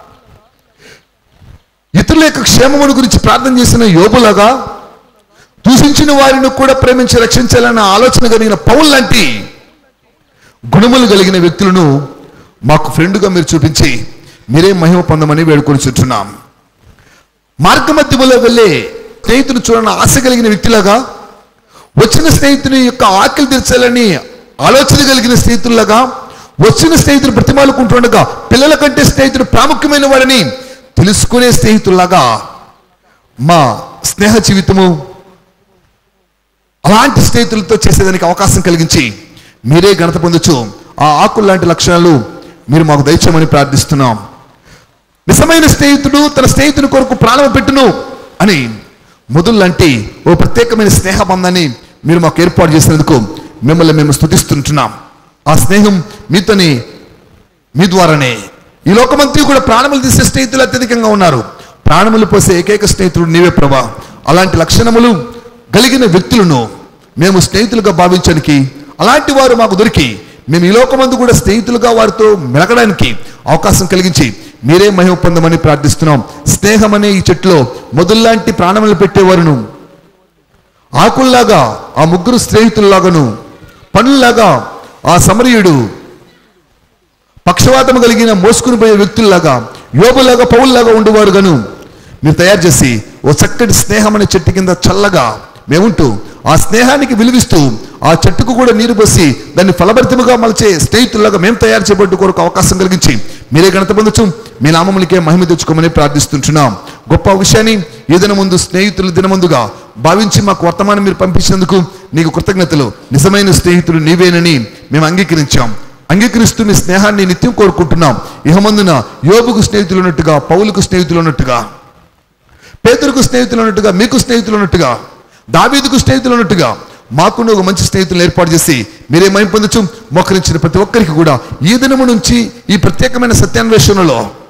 ఇతరుల యొక్క క్షేమమును గురించి ప్రార్థన చేసిన యోబులాగా దూషించిన వారిని కూడా ప్రేమించి రక్షించాలన్న ఆలోచన కలిగిన పౌల్ లాంటి గుణములు కలిగిన వ్యక్తులను మాకు ఫ్రెండ్గా మీరు చూపించి మీరే మహిమ పొందమని వేడుకొని చుట్టున్నాం మార్గ మధ్యములో వెళ్ళే స్నేహితుని చూడని ఆశ కలిగిన వ్యక్తిలాగా వచ్చిన స్నేహితుని యొక్క ఆకలి తీర్చాలని ఆలోచన కలిగిన స్నేహితుల్లాగా వచ్చిన స్నేహితుడు బ్రతిమాలుకుంటుండగా పిల్లల కంటే స్నేహితుడు ప్రాముఖ్యమైన వాడని తెలుసుకునే స్నేహితుల్లాగా మా స్నేహ జీవితము అలాంటి స్నేహితులతో చేసేదానికి అవకాశం కలిగించి మీరే ఘనత పొందొచ్చు ఆ ఆకులు లాంటి లక్షణాలు మీరు మాకు దయచేయమని ప్రార్థిస్తున్నాం నిజమైన స్నేహితుడు తన స్నేహితుని కొరకు ప్రాణం పెట్టును అని మొదలంటి ఓ ప్రత్యేకమైన స్నేహ బంధాన్ని మీరు మాకు ఏర్పాటు చేసినందుకు మిమ్మల్ని మేము స్తుతిస్తుంటున్నాం ఆ స్నేహం మీతోని మీ ద్వారానే ఈ లోకమంతా కూడా ప్రాణములు తీసే స్నేహితులు అత్యధికంగా ఉన్నారు ప్రాణములు పోసే ఏకైక స్నేహితుడు నీవే ప్రభా అలాంటి లక్షణములు కలిగిన వ్యక్తులను మేము స్నేహితులుగా భావించడానికి అలాంటి వారు మాకు దొరికి మేము ఈ లోకమందు కూడా స్నేహితులుగా వారితో మెలగడానికి అవకాశం కలిగించి మీరే మహిమ పొందమని ప్రార్థిస్తున్నాం స్నేహం అనే ఈ చెట్టులో మొదల్లాంటి ప్రాణములు పెట్టేవారును ఆకుల్లాగా ఆ ముగ్గురు స్నేహితుల్లాగాను పనుల్లాగా ఆ సమరయుడు పక్షవాతం కలిగిన మోసుకుని పోయే వ్యక్తుల్లాగా యోబులాగా పౌల్లాగా ఉండేవారు గాను మీరు తయారు చేసి ఓ చక్కటి స్నేహం అనే చెట్టు కింద చల్లగా మేముంటూ ఆ స్నేహానికి విలువిస్తూ ఆ చెట్టుకు కూడా నీరు పోసి దాన్ని ఫలభరితముగా మలచే స్నేహితుల్లాగా మేము తయారు చేయబడ్డ కొరకు అవకాశం కలిగించి మీరే గణత పొందొచ్చు మీ నామములకే మహిమ తెచ్చుకోమని ప్రార్థిస్తుంటున్నాం గొప్ప విషయాన్ని ఏదైనా ముందు స్నేహితుల దినముందుగా భావించి మాకు వర్తమానం మీరు పంపించినందుకు నీకు కృతజ్ఞతలు నిజమైన స్నేహితుడు నీవేనని మేము అంగీకరించాం అంగీకరిస్తూ మీ స్నేహాన్ని నిత్యం కోరుకుంటున్నాం ఇహమందున యోబుకు స్నేహితులు ఉన్నట్టుగా పౌలుకు స్నేహితులు ఉన్నట్టుగా పేతురుకు స్నేహితులు ఉన్నట్టుగా మీకు స్నేహితులు ఉన్నట్టుగా దావీదుకు స్నేహితులు ఉన్నట్టుగా మాకు ఒక మంచి స్నేహితులను ఏర్పాటు చేసి మీరే మయం పొందొచ్చు మోకరించిన ప్రతి ఒక్కరికి కూడా ఈ దినము నుంచి ఈ ప్రత్యేకమైన సత్యాన్వేషణలో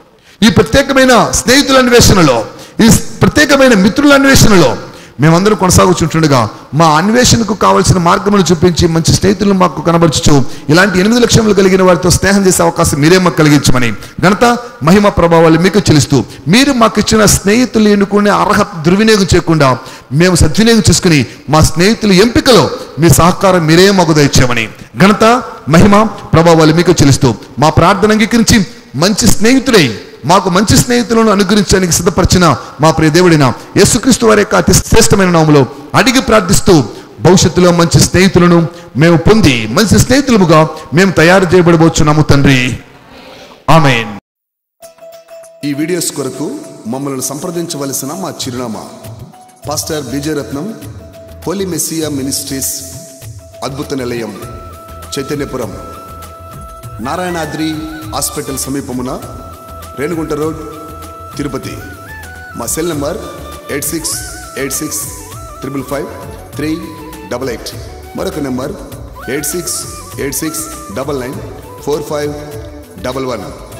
ఈ ప్రత్యేకమైన స్నేహితుల అన్వేషణలో ఈ ప్రత్యేకమైన మిత్రుల అన్వేషణలో మేమందరం కొనసాగుతుంటుండగా మా అన్వేషణకు కావలసిన మార్గములు చూపించి మంచి స్నేహితులను మాకు కనబరచుచు ఇలాంటి ఎనిమిది లక్షణములు కలిగిన వారితో స్నేహం చేసే అవకాశం మీరే మాకు కలిగించమని ఘనత మహిమ ప్రభావాలు మీకు చెల్లిస్తూ మీరు మాకు ఇచ్చిన స్నేహితులు ఎన్నుకునే అర్హత దుర్వినియోగం చేయకుండా మేము సద్వినియోగం చేసుకుని మా స్నేహితుల ఎంపికలో మీ సహకారం మీరే మాకు దయచేయమని ఘనత మహిమ ప్రభావాలు మీకు చెల్లిస్తూ మా ప్రార్థన అంగీకరించి మంచి స్నేహితుడై మాకు మంచి స్నేహితులను అనుగ్రహించడానికి సిద్ధపరిచిన మా ప్రియ దేవుడిన యేసుక్రీస్తు వారి యొక్క అతి శ్రేష్టమైన నామములో అడిగి ప్రార్థిస్తూ భవిష్యత్తులో మంచి స్నేహితులను మేము పొంది మంచి స్నేహితులముగా మేము తయారు చేయబడబోచున్నాము తండ్రి ఆమెన్ ఈ వీడియోస్ కొరకు మమ్మల్ని సంప్రదించవలసిన మా చిరునామా pastor Vijayaratnam holy Messiah ministries అద్భుత నిలయం చైతన్యపురం నారాయణాద్రి హాస్పిటల్ సమీపమున రేణుగుంట రోడ్ తిరుపతి మా cell number eight six eight six triple five three double eight మరొక number eight six eight six double nine four five double one